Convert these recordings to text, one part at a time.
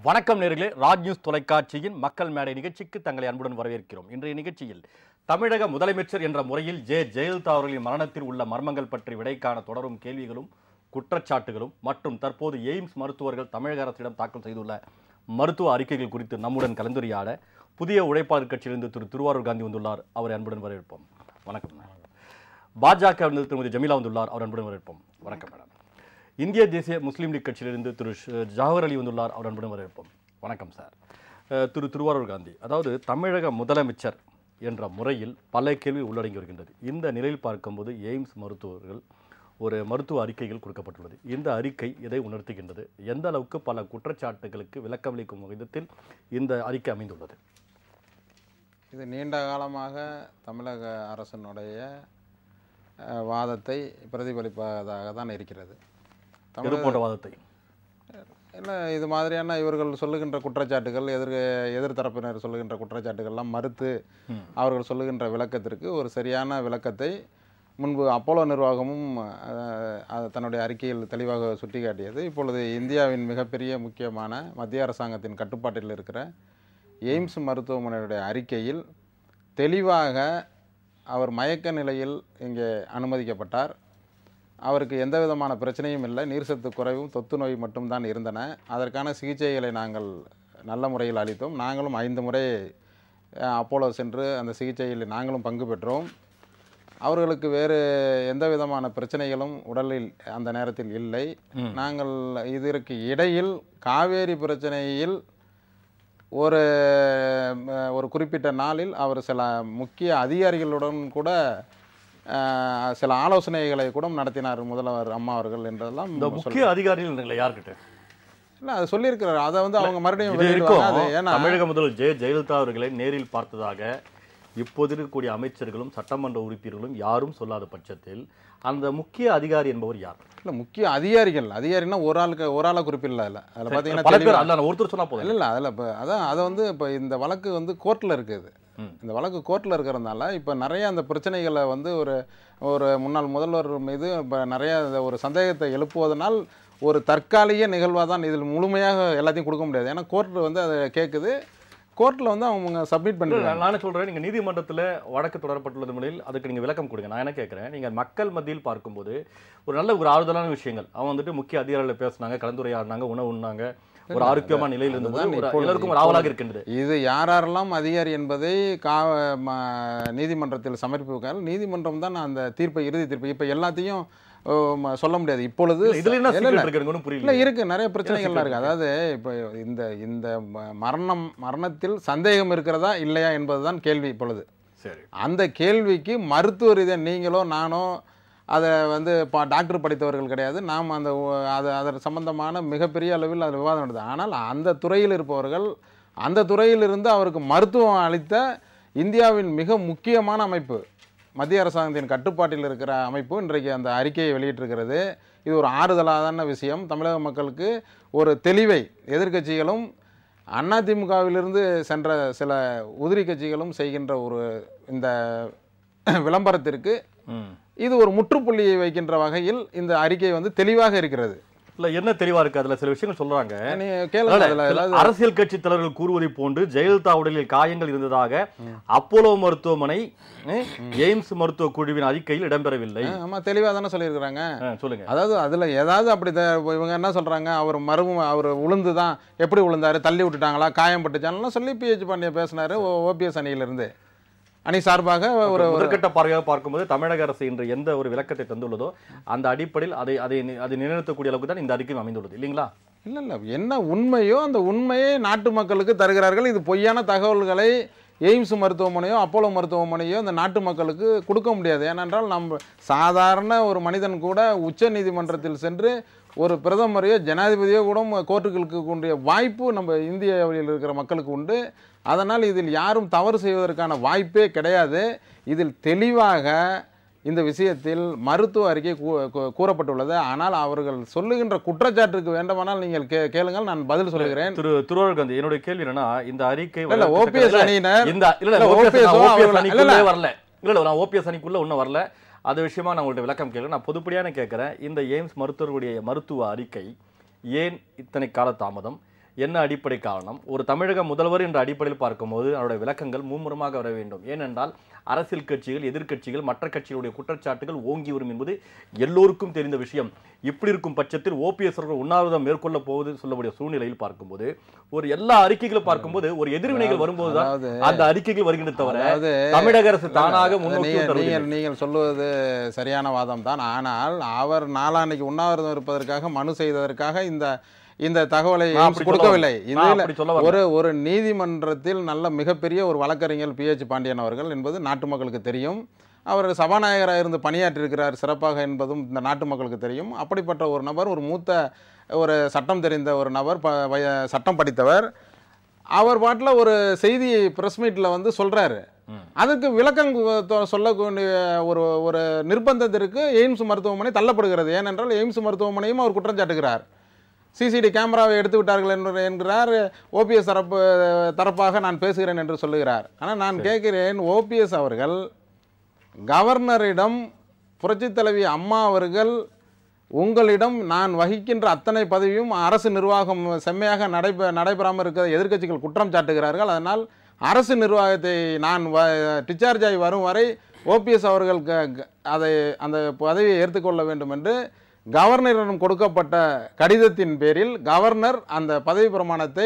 வணக்கம் நேர்களே ராஜ் நியூஸ் தொலைக்காட்சியின் மக்கள் மேடை நிகழ்ச்சிக்கு தங்களை அன்புடன் வரவேற்கிறோம் இன்றைய நிகழ்ச்சியில் தமிழக முதலமைச்சர் என்ற முறையில் ஜெ ஜெயலலிதா அவர்களின் மரணத்தில் உள்ள மர்மங்கள் பற்றி விடை காண தொடரும் கேள்விகளும் குற்றச்சாட்டுகளும் மற்றும் தற்போது எய்ம்ஸ் மருத்துவர்கள் தமிழக அரசிடம் தாக்கல் செய்துள்ள மருத்துவ அறிக்கைகள் குறித்து நம்முடன் கலந்துரையாட புதிய உழைப்பாளர் கட்சியிலிருந்து திரு திருவாரூர் காந்தி வந்துள்ளார் அவரை அன்புடன் வரவேற்போம் வணக்கம் பாஜக திருமதி ஜமீலா வந்துள்ளார் அவர் அன்புடன் வரவேற்போம் வணக்கம் மேடம் இந்திய தேசிய முஸ்லீம் லீக் கட்சியிலிருந்து திரு ஷ- ஜவஹர் அலி வந்துள்ளார் அவர் அன்புடன் வரவேற்போம் வணக்கம் சார் அஹ், திரு திருவாரூர் காந்தி அதாவது தமிழக முதலமைச்சர் என்ற முறையில் பல கேள்வி உள்ளடங்கி வருகின்றது இந்த நிலையில் பார்க்கும்போது எய்ம்ஸ் மருத்துவர்கள் ஒரு மருத்துவ அறிக்கைகள் கொடுக்கப்பட்டுள்ளது இந்த அறிக்கை இதை உணர்த்துகின்றது எந்த அளவுக்கு பல குற்றச்சாட்டுகளுக்கு விளக்கமளிக்கும் விதத்தில் இந்த அறிக்கை அமைந்துள்ளது இது நீண்ட காலமாக தமிழக அரசனுடைய அஹ், வாதத்தை பிரதிபலிப்பதாக தான் இருக்கிறது எது போன்ற வாதத்தை இல்லை இது மாதிரியான இவர்கள் சொல்லுகின்ற குற்றச்சாட்டுகள் எதிர் எதிர்த்தரப்பினர் சொல்லுகின்ற குற்றச்சாட்டுகள்லாம் மறுத்து ம். அவர்கள் சொல்லுகின்ற விளக்கத்திற்கு ஒரு சரியான விளக்கத்தை முன்பு அப்போலோ நிர்வாகமும் அஹ், அது தன்னுடைய அறிக்கையில் தெளிவாக சுட்டிக்காட்டியது இப்பொழுது இந்தியாவின் மிகப்பெரிய முக்கியமான மத்திய அரசாங்கத்தின் கட்டுப்பாட்டில் இருக்கிற எய்ம்ஸ் மருத்துவமனையுடைய அறிக்கையில் தெளிவாக அவர் மயக்க நிலையில் இங்கே அனுமதிக்கப்பட்டார் அவருக்கு எந்த விதமான பிரச்சனையும் இல்லை நீர்சத்து குறைவும் தொத்து நோய் மட்டும்தான் இருந்தன அதற்கான சிகிச்சைகளை நாங்கள் நல்ல முறையில் அளித்தோம் நாங்களும் ஐந்து முறை அஹ், அப்போலோ சென்று அந்த சிகிச்சையில் நாங்களும் பங்கு பெற்றோம் அவர்களுக்கு வேறு எந்த விதமான பிரச்சனைகளும் உடலில் அந்த நேரத்தில் இல்லை ம். நாங்கள் இதற்கு இடையில் காவேரி பிரச்சனையில் ஒரு ம, ஒரு குறிப்பிட்ட நாளில் அவர் சில முக்கிய அதிகாரிகளுடன் கூட அஹ், சில ஆலோசனைகளை கூட நடத்தினார் முதல்வர் அம்மா அவர்கள் என்றதெல்லாம் இந்த முக்கிய அதிகாரிகள் இருந்தீங்களா யார்கிட்ட இல்லை அது சொல்லியிருக்கிறார் அதை வந்து அவங்க மறுபடியும் இது வெளியிடுவாங்க. அது இருக்கும் ஏன்னா தமிழக முதல்வர் ஜெய ஜெயலலிதா அவர்களை நேரில் பார்த்ததாக இப்போது இருக்கக்கூடிய அமைச்சர்களும் சட்டமன்ற உறுப்பினர்களும் யாரும் சொல்லாத பட்சத்தில் அந்த முக்கிய அதிகாரி என்பவர் யார் இல்லை முக்கிய அதிகாரிகள் அதிகாரின்னா ஒரு ஆளுக்கு ஒரு ஆளை குறிப்பிடல இல்லை அதில் பல பார்த்தீங்கன்னா பேர் அல்ல நான் ஒருத்தர் சொன்னா போதும் இல்லை இல்லை அதில் இப்போ அதான் அதை வந்து இப்போ இந்த வழக்கு வந்து கோர்ட்டில் இருக்குது ம். இந்த வழக்கு கோர்ட்டில் இருக்கிறதுனால இப்போ நிறைய அந்த பிரச்சனைகளை வந்து ஒரு ஒரு முன்னாள் முதல்வர் மீது இப்போ நிறைய இந்த ஒரு சந்தேகத்தை எழுப்புவதனால் ஒரு தற்காலிக நிகழ்வாக தான் இதில் முழுமையாக எல்லாத்தையும் கொடுக்க முடியாது ஏன்னா கோர்ட் வந்து அதை கேட்குது கோர்ட்டில் வந்து அவங்க சப்மிட் இல்ல, பண்ணிடுறாங்க நான் நானே சொல்றேன் நீங்க நீதிமன்றத்துல வழக்கு தொடரப்பட்டுள்ளது முறையில் அதுக்கு நீங்க விளக்கம் கொடுங்க நான் என்ன கேட்கிறேன் நீங்க மக்கள் மத்தியில் பார்க்கும்போது ஒரு நல்ல ஒரு ஆறுதலான விஷயங்கள் அவன் வந்துட்டு முக்கிய அதிகாரிகள் பேசுனாங்க கலந்துரையாடினாங்க உணவு உண்ணாங்க ஒரு ஆரோக்கியமான நிலையில் இருந்தபோது அதுதான் ஒரு இப்பொழுது- எல்லாருக்கும் ஒரு ஆவலாக இருக்கின்றது இது யாரெல்லாம் அதிகாரி என்பதை கா ம- நீதிமன்றத்தில் சமர்ப்பிப்பார்கள் நீதிமன்றம் தான் அந்த தீர்ப்பை இறுதி தீர்ப்பு இப்போ எல்லாத்தையும் ஓ, ம- சொல்ல முடியாது இப்பொழுது இல்ல, இதுல என்ன இல்ல, secret இல்ல. இருக்குன்னு இல்லை புரியல இருக்கு நிறைய பிரச்சனைகள்லாம் secret இருக்கு அதாவது இப்போ இந்த இந்த ம- மரணம் மரணத்தில் சந்தேகம் இருக்கிறதா இல்லையா என்பதுதான் கேள்வி இப்பொழுது சரி அந்த கேள்விக்கு மருத்துவ ரீதியாக நீங்களோ நானோ அதை வந்து பா டாக்டர் படித்தவர்கள் கிடையாது நாம் அந்த ஒ- அது அதன் சம்பந்தமான மிகப்பெரிய அளவில் அதில் விவாதம் நடந்தது ஆனால் அந்த துறையில் இருப்பவர்கள் அந்த துறையிலிருந்து அவருக்கு மருத்துவம் அளித்த இந்தியாவின் மிக முக்கியமான அமைப்பு மத்திய அரசாங்கத்தின் கட்டுப்பாட்டில் இருக்கிற அமைப்பு இன்றைக்கு அந்த அறிக்கையை வெளியிட்டிருக்கிறது இது ஒரு ஆறுதலான விஷயம் தமிழக மக்களுக்கு ஒரு தெளிவை எதிர்க்கட்சிகளும் அதிமுகவிலிருந்து சென்ற சில உதிரி கட்சிகளும் செய்கின்ற ஒரு இந்த விளம்பரத்திற்கு ம். இது ஒரு முற்றுப்புள்ளியை வைக்கின்ற வகையில் இந்த அறிக்கை வந்து தெளிவாக இருக்கிறது இல்ல என்ன தெளிவா இருக்கு அதுல சில விஷயங்கள் சொல்றாங்க நீ கேளுங்க அதனால அதுல சில ஏதாவது அரசியல் கட்சி தலைவர்கள் கூறுவதை போன்று ஜெயலலிதா உடலில் காயங்கள் இருந்ததாக அப்போலோ மருத்துவமனை அஹ், எய்ம்ஸ் மருத்துவ குழுவின் அறிக்கையில் இடம்பெறவில்லை ஆ, ஆமா தெளிவாக தானே சொல்லியிருக்கிறாங்க அஹ், சொல்லுங்க அதாவது அதுல ஏதாவது அப்படி த- இவங்க என்ன சொல்றாங்க அவர் மரும அவர் உளுந்து தான் எப்படி விழுந்தாரு தள்ளி விட்டுட்டாங்களா காயம் பட்டுச்சான்லாம் சொல்லி பிஹெச் பாண்டிய பேசினாரு ஓபிஎஸ் அணியிலிருந்து அணி சார்பாக ஒரு ஒரு முதற்கட்ட பார்வையாக பார்க்கும்போது தமிழக அரசு இன்று எந்த ஒரு விளக்கத்தை தந்துள்ளதோ அந்த அடிப்படையில் அதை அதை நி- அதை நிலைநிறுத்தக்கூடிய அளவுக்கு தான் இந்த அறிக்கையும் அமைந்துள்ளது இல்லைங்களா இல்ல இல்ல என்ன உண்மையோ அந்த உண்மையை நாட்டு மக்களுக்கு தருகிறார்கள் இது பொய்யான தகவல்களை எய்ம்ஸ் மருத்துவமனையோ அப்போலோ மருத்துவமனையோ இந்த நாட்டு மக்களுக்கு கொடுக்க முடியாது ஏனென்றால் நம்ம சாதாரண ஒரு மனிதன் கூட உச்ச நீதிமன்றத்தில் சென்று ஒரு பிரதமரையோ ஜனாதிபதியோ கூட கோர்ட்டுகளுக்கு கூடிய வாய்ப்பு நம்ம இந்தியாவில் இருக்கிற மக்களுக்கு உண்டு அதனால் இதில் யாரும் தவறு செய்வதற்கான வாய்ப்பே கிடையாது இதில் தெளிவாக இந்த விஷயத்தில் மருத்துவ அறிக்கை கூ- கூ- கூறப்பட்டுள்ளது ஆனால் அவர்கள் சொல்லுகின்ற குற்றச்சாட்டுக்கு வேண்டுமானால் நீங்கள் கே கேளுங்கள் நான் பதில் சொல்லுகிறேன் திரு திருவாரூர் காந்தி என்னுடைய கேள்வி என்னன்னா இந்த அறிக்கை இல்ல வரவேற்கத்தக்கது. ஓபிஎஸ் இல்ல, அணியினர் இந்த இல்ல இல்ல, இல்ல ஓபிஎஸ் OPS நான் ஓ OPS அவர்கள் அணிக்குள்ளே இல்ல. வரல இல்ல இல்ல நான் ஓபிஎஸ் அணிக்குள்ள ஒன்றும் வரல அது விஷயமா நான் உங்கள்ட்ட விளக்கம் கேட்கல நான் பொதுப்படியான கேட்கிறேன் இந்த எய்ம்ஸ் மருத்துவருடைய மருத்துவ அறிக்கை ஏன் இத்தனை கால தாமதம் என்ன அடிப்படை காரணம் ஒரு தமிழக முதல்வர் என்ற அடிப்படையில் பார்க்கும்போது அவருடைய விளக்கங்கள் மும்முரமாக வர வேண்டும் ஏனென்றால் அரசியல் கட்சிகள் எதிர்க்கட்சிகள் மற்ற கட்சிகளுடைய குற்றச்சாட்டுகள் ஓங்கி வரும் என்பது எல்லோருக்கும் தெரிந்த விஷயம் இப்படி இருக்கும் பட்சத்தில் ஓபிஎஸ் அவர்கள் உண்ணாவிரதம் மேற்கொள்ள போவது சொல்லக்கூடிய சூழ்நிலையில் பார்க்கும்போது ஒரு எல்லா அறிக்கைகளும் பார்க்கும்போது ஒரு எதிர்வினைகள் வரும்போதுதான் அதாவது அந்த அறிக்கைகள் வருகின்றன தவிர அதாவது தமிழக அரசு தானாக முன்னோக்கி நீங்கள் தருவதில்லை. நீங்கள் நீங்கள் சொல்லுவது சரியான வாதம் தான் ஆனால் அவர் நாளான்னைக்கு உண்ணாவிரதம் இருப்பதற்காக மனு செய்ததற்காக இந்த இந்த தகவலை நான் எய்ம்ஸ் அப்படி சொல்ல கொடுக்கவில்லை வரல. நான் இதில் அப்படி சொல்ல வரல. ஒரு ஒரு நீதிமன்றத்தில் நல்ல மிகப்பெரிய ஒரு வழக்கறிஞர் பிஹெச் பாண்டியன் அவர்கள் என்பது நாட்டு மக்களுக்கு தெரியும் அவர் சபாநாயகராக இருந்து பணியாற்றியிருக்கிறார் சிறப்பாக என்பதும் இந்த நாட்டு மக்களுக்கு தெரியும் அப்படிப்பட்ட ஒரு நபர் ஒரு மூத்த ஒரு சட்டம் தெரிந்த ஒரு நபர் ப- வய- சட்டம் படித்தவர் அவர் பாட்டில் ஒரு செய்தி ப்ரெஸ் மீட்டில் வந்து சொல்கிறாரு ம். அதுக்கு விளக்கம் கு- சொல்லக்கூடிய ஒரு ஒரு நிர்பந்தத்திற்கு எய்ம்ஸ் மருத்துவமனை தள்ளப்படுகிறது ஏனென்றால் எய்ம்ஸ் மருத்துவமனையும் அவர் குற்றம் சாட்டுகிறார் சிசிடி கேமராவை எடுத்து விட்டார்கள் என்று என்கிறார் ஓபிஎஸ் தரப்பு தரப்பாக நான் பேசுகிறேன் என்று சொல்லுகிறார் ஆனால் நான் கேட்கிறேன் ஓபிஎஸ் அவர்கள் கவர்னரிடம் புரட்சித் தலைவி அம்மா அவர்கள் உங்களிடம் நான் வகிக்கின்ற அத்தனை பதவியும் அரசு நிர்வாகம் செம்மையாக நடைபெ நடைபெறாமல் இருக்க எதிர்க்கட்சிகள் குற்றம் சாட்டுகிறார்கள் அதனால் அரசு நிர்வாகத்தை நான் வ டிஸ்சார்ஜ் ஆகி வரும் வரை ஓபிஎஸ் அவர்கள் க- க- அதை அந்த பதவியை ஏற்றுக்கொள்ள வேண்டும் என்று கவர்னரிடம் கொடுக்கப்பட்ட கடிதத்தின் பேரில் கவர்னர் அந்த பதவி பிரமாணத்தை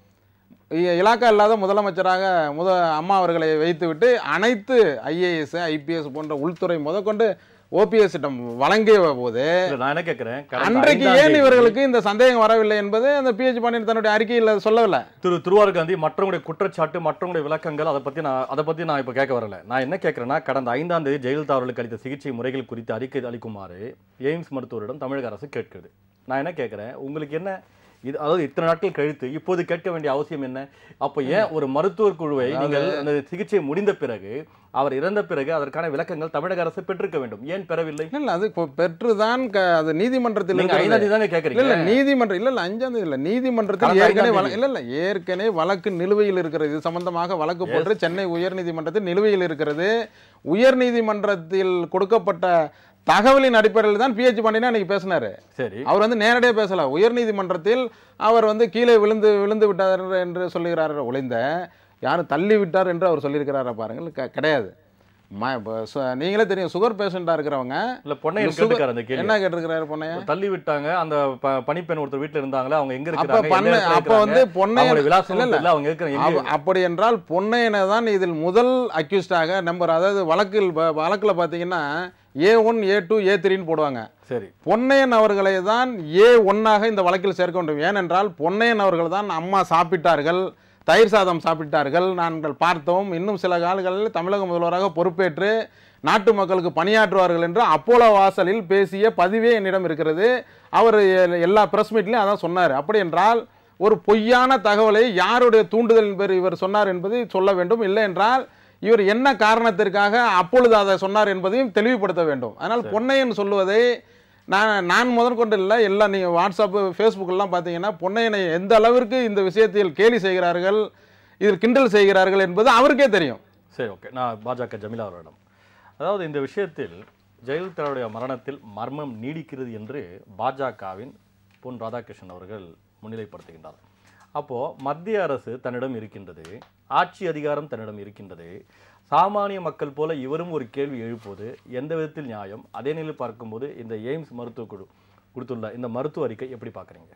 இ- இலாக்கா இல்லாத முதலமைச்சராக முத அம்மா அவர்களை வைத்துவிட்டு அனைத்து ஐஏஎஸ் ஐபிஎஸ் போன்ற உள்துறை முதற்கொண்டு ஓபிஎஸ்ஸிடம் வழங்கிய போது இல்ல, நான் என்ன கேட்கிறேன் கடந்த அன்றைக்கு ஐந்தாம் ஏன் தேதி இவர்களுக்கு இந்த சந்தேகம் வரவில்லை என்பது அந்த பிஹெச் பாண்டியன் தன்னுடைய அறிக்கையில் சொல்லவில்லை திரு திருவாரூர் காந்தி மற்றவங்களுடைய குற்றச்சாட்டு மற்றவங்களுடைய விளக்கங்கள் அதை பத்தி நான் அதை பத்தி நான் இப்ப கேட்க வரல நான் என்ன கேட்கிறேன்னா கடந்த ஐந்தாம் தேதி ஜெயலலிதா அவர்களுக்கு அளித்த சிகிச்சை முறைகள் குறித்து அறிக்கை அளிக்குமாறு எய்ம்ஸ் மருத்துவரிடம் தமிழக அரசு கேட்குது நான் என்ன கேட்கிறேன் உங்களுக்கு என்ன இது அதாவது இத்தனை நாட்கள் கழித்து இப்போது கேட்க வேண்டிய அவசியம் என்ன அப்போ ஏன் ஒரு மருத்துவர் குழுவை நீங்கள் அந்த சிகிச்சை முடிந்த பிறகு அவர் இறந்த பிறகு அதற்கான விளக்கங்கள் தமிழக அரசு பெற்றிருக்க வேண்டும் ஏன் பெறவில்லை இல்ல இல்ல அது இப்போ பெற்றுதான் க- அது நீதிமன்றத்தில் நீங்க இருக்கிறது. ஐந்தாம் தேதி தாங்க இல்ல கேட்கறீங்க இல்ல நீதிமன்றம் இல்ல இல்ல அஞ்சாம் தேதி இல்ல நீதிமன்றத்தில் கடந்த ஏற்கனவே ஐந்தாம் வழ- இல்ல இல்ல ஏற்கனவே வழக்கு நிலுவையில் இருக்கிறது இது சம்பந்தமாக வழக்கு போட்டு சென்னை உயர்நீதிமன்றத்தில் நிலுவையில் இருக்கிறது உயர்நீதிமன்றத்தில் கொடுக்கப்பட்ட தகவலின் அடிப்படையில் தான் பிஹெச் பாண்டியன் அன்னைக்கு பேசினாரு சரி அவர் வந்து நேரடியாக பேசல உயர்நீதிமன்றத்தில் அவர் வந்து கீழே விழுந்து விழுந்து விட்டார் என்று சொல்லுகிறார் ஒளிந்த யாரும் தள்ளி விட்டார் என்று அவர் சொல்லியிருக்கிறாரா பாருங்கள் க- கிடையாது ம- இப்ப சு- நீங்களே தெரியும் சுகர் பேஷண்டா இருக்கிறவங்க இல்ல பொன்னையன் சுகர்- கேட்டுக்காரு அந்த கேள்வி என்ன கேட்டிருக்கிறாரு பொண்ணைய தள்ளி விட்டாங்க அந்த ப- பணிப்பெண் ஒருத்தர் வீட்ல இருந்தாங்களே அவங்க எங்க அப்ப இருக்காங்க பண்ண எந்த இடத்துல அப்ப வந்து இருக்காங்க? பொன்னையன் அவங்களுடைய விலாசம் இல்ல, இல்ல. தெரியல அவங்க இருக்கிற எங்க அவ- அப்படி என்றால் பொன்னையனை தான் இதில் முதல் அக்யூஸ்டாக நம்பர் அதாவது வழக்கில் வ- வழக்குல பார்த்தீங்கன்னா ஏ ஒன் ஏ டூ ஏ த்ரீன்னு போடுவாங்க சரி பொன்னையன் அவர்களை தான் ஏ ஒன்னாக இந்த வழக்கில் சேர்க்க வேண்டும் ஏனென்றால் பொன்னையன் அவர்கள் தான் அம்மா சாப்பிட்டார்கள் தயிர் சாதம் சாப்பிட்டார்கள் நாங்கள் பார்த்தோம் இன்னும் சில காலங்களில் தமிழக முதல்வராக பொறுப்பேற்று நாட்டு மக்களுக்கு பணியாற்றுவார்கள் என்று அப்போலோ வாசலில் பேசிய பதிவே என்னிடம் இருக்கிறது அவர் எ- எல்லா பிரஸ் மீட்லையும் அதான் சொன்னார் அப்படி என்றால் ஒரு பொய்யான தகவலை யாருடைய தூண்டுதலின் பேர் இவர் சொன்னார் என்பதை சொல்ல வேண்டும் இல்லை என்றால் இவர் என்ன காரணத்திற்காக அப்பொழுது அதை சொன்னார் என்பதையும் தெளிவுபடுத்த வேண்டும் அதனால் பொன்னையன் சொல்லுவதை நான் நான் முதற்கொண்டு இல்லை எல்லாம் நீங்கள் வாட்ஸ்அப்பு ஃபேஸ்புக்கெல்லாம் பார்த்தீங்கன்னா பொன்னையனை எந்த அளவிற்கு இந்த விஷயத்தில் கேலி செய்கிறார்கள் இதில் கிண்டல் செய்கிறார்கள் என்பது அவருக்கே தெரியும் சரி ஓகே நான் பாஜக ஜமீலா அவரிடம் அதாவது இந்த விஷயத்தில் ஜெயலலிதாவுடைய மரணத்தில் மர்மம் நீடிக்கிறது என்று பாஜகவின் பொன் ராதாகிருஷ்ணன் அவர்கள் முன்னிலைப்படுத்துகின்றார் அப்போ மத்திய அரசு தன்னிடம் இருக்கின்றது ஆட்சி அதிகாரம் தன்னிடம் இருக்கின்றது சாமானிய மக்கள் போல இவரும் ஒரு கேள்வி எழுப்புவது எந்த விதத்தில் நியாயம் அதே நிலையில் பார்க்கும்போது இந்த எய்ம்ஸ் மருத்துவ குழு கொடுத்துள்ள இந்த மருத்துவ அறிக்கை எப்படி பார்க்குறீங்க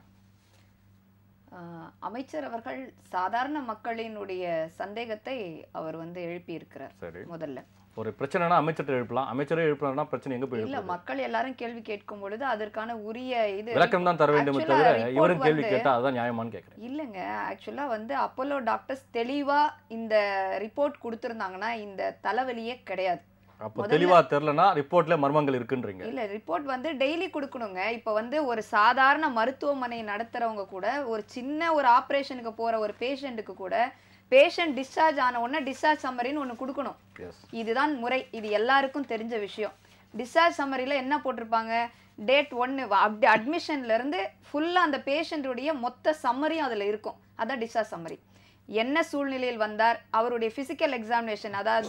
ஆஹ் அமைச்சர் அவர்கள் சாதாரண மக்களினுடைய சந்தேகத்தை அவர் வந்து எழுப்பியிருக்கிறார் சரி முதல்ல ஒரு பிரச்சனைனா அமைச்சர்கிட்ட எழுப்பலாம் அமைச்சரே எழுப்பினா பிரச்சனை எங்க போய் இல்ல எழுப்புறது? மக்கள் எல்லாரும் கேள்வி கேட்கும் பொழுது அதற்கான உரிய இது விளக்கம் தான் தர வேண்டுமே Actually, தவிர report இவரும் கேள்வி வந்து- கேட்டா அதுதான் நியாயமான்னு கேட்குறேன் இல்லைங்க ஆக்சுவலா வந்து அப்போலோ டாக்டர்ஸ் தெளிவா இந்த ரிப்போர்ட் கொடுத்திருந்தாங்கன்னா இந்த தலைவலியே கிடையாது அப்போ முதல்ல- தெளிவா தெரிலனா ரிப்போர்ட்ல மர்மங்கள் இருக்குன்றீங்க இல்ல ரிப்போர்ட் வந்து டெய்லி கொடுக்கணுங்க இப்ப வந்து ஒரு சாதாரண மருத்துவமனை நடத்துறவங்க கூட ஒரு சின்ன ஒரு ஆபரேஷனுக்கு போற ஒரு பேஷண்ட்டுக்கு கூட பேஷண்ட் டிஸ்சார்ஜ் ஆன உடனே டிஸ்சார்ஜ் சம்மரின்னு ஒன்று கொடுக்கணும் எஸ் இதுதான் முறை இது எல்லாருக்கும் தெரிஞ்ச விஷயம் டிஸ்சார்ஜ் சம்மரியில் என்ன போட்டிருப்பாங்க டேட் ஒன்று அப்படி அட்மிஷன்ல இருந்து ஃபுல்லாக அந்த பேஷண்ட்டுடைய மொத்த சம்மரியும் அதில் இருக்கும் அதான் டிஸ்சார்ஜ் சம்மரி என்ன சூழ்நிலையில் வந்தார் அவருடைய ஃபிசிக்கல் எக்ஸாமினேஷன் அதாவது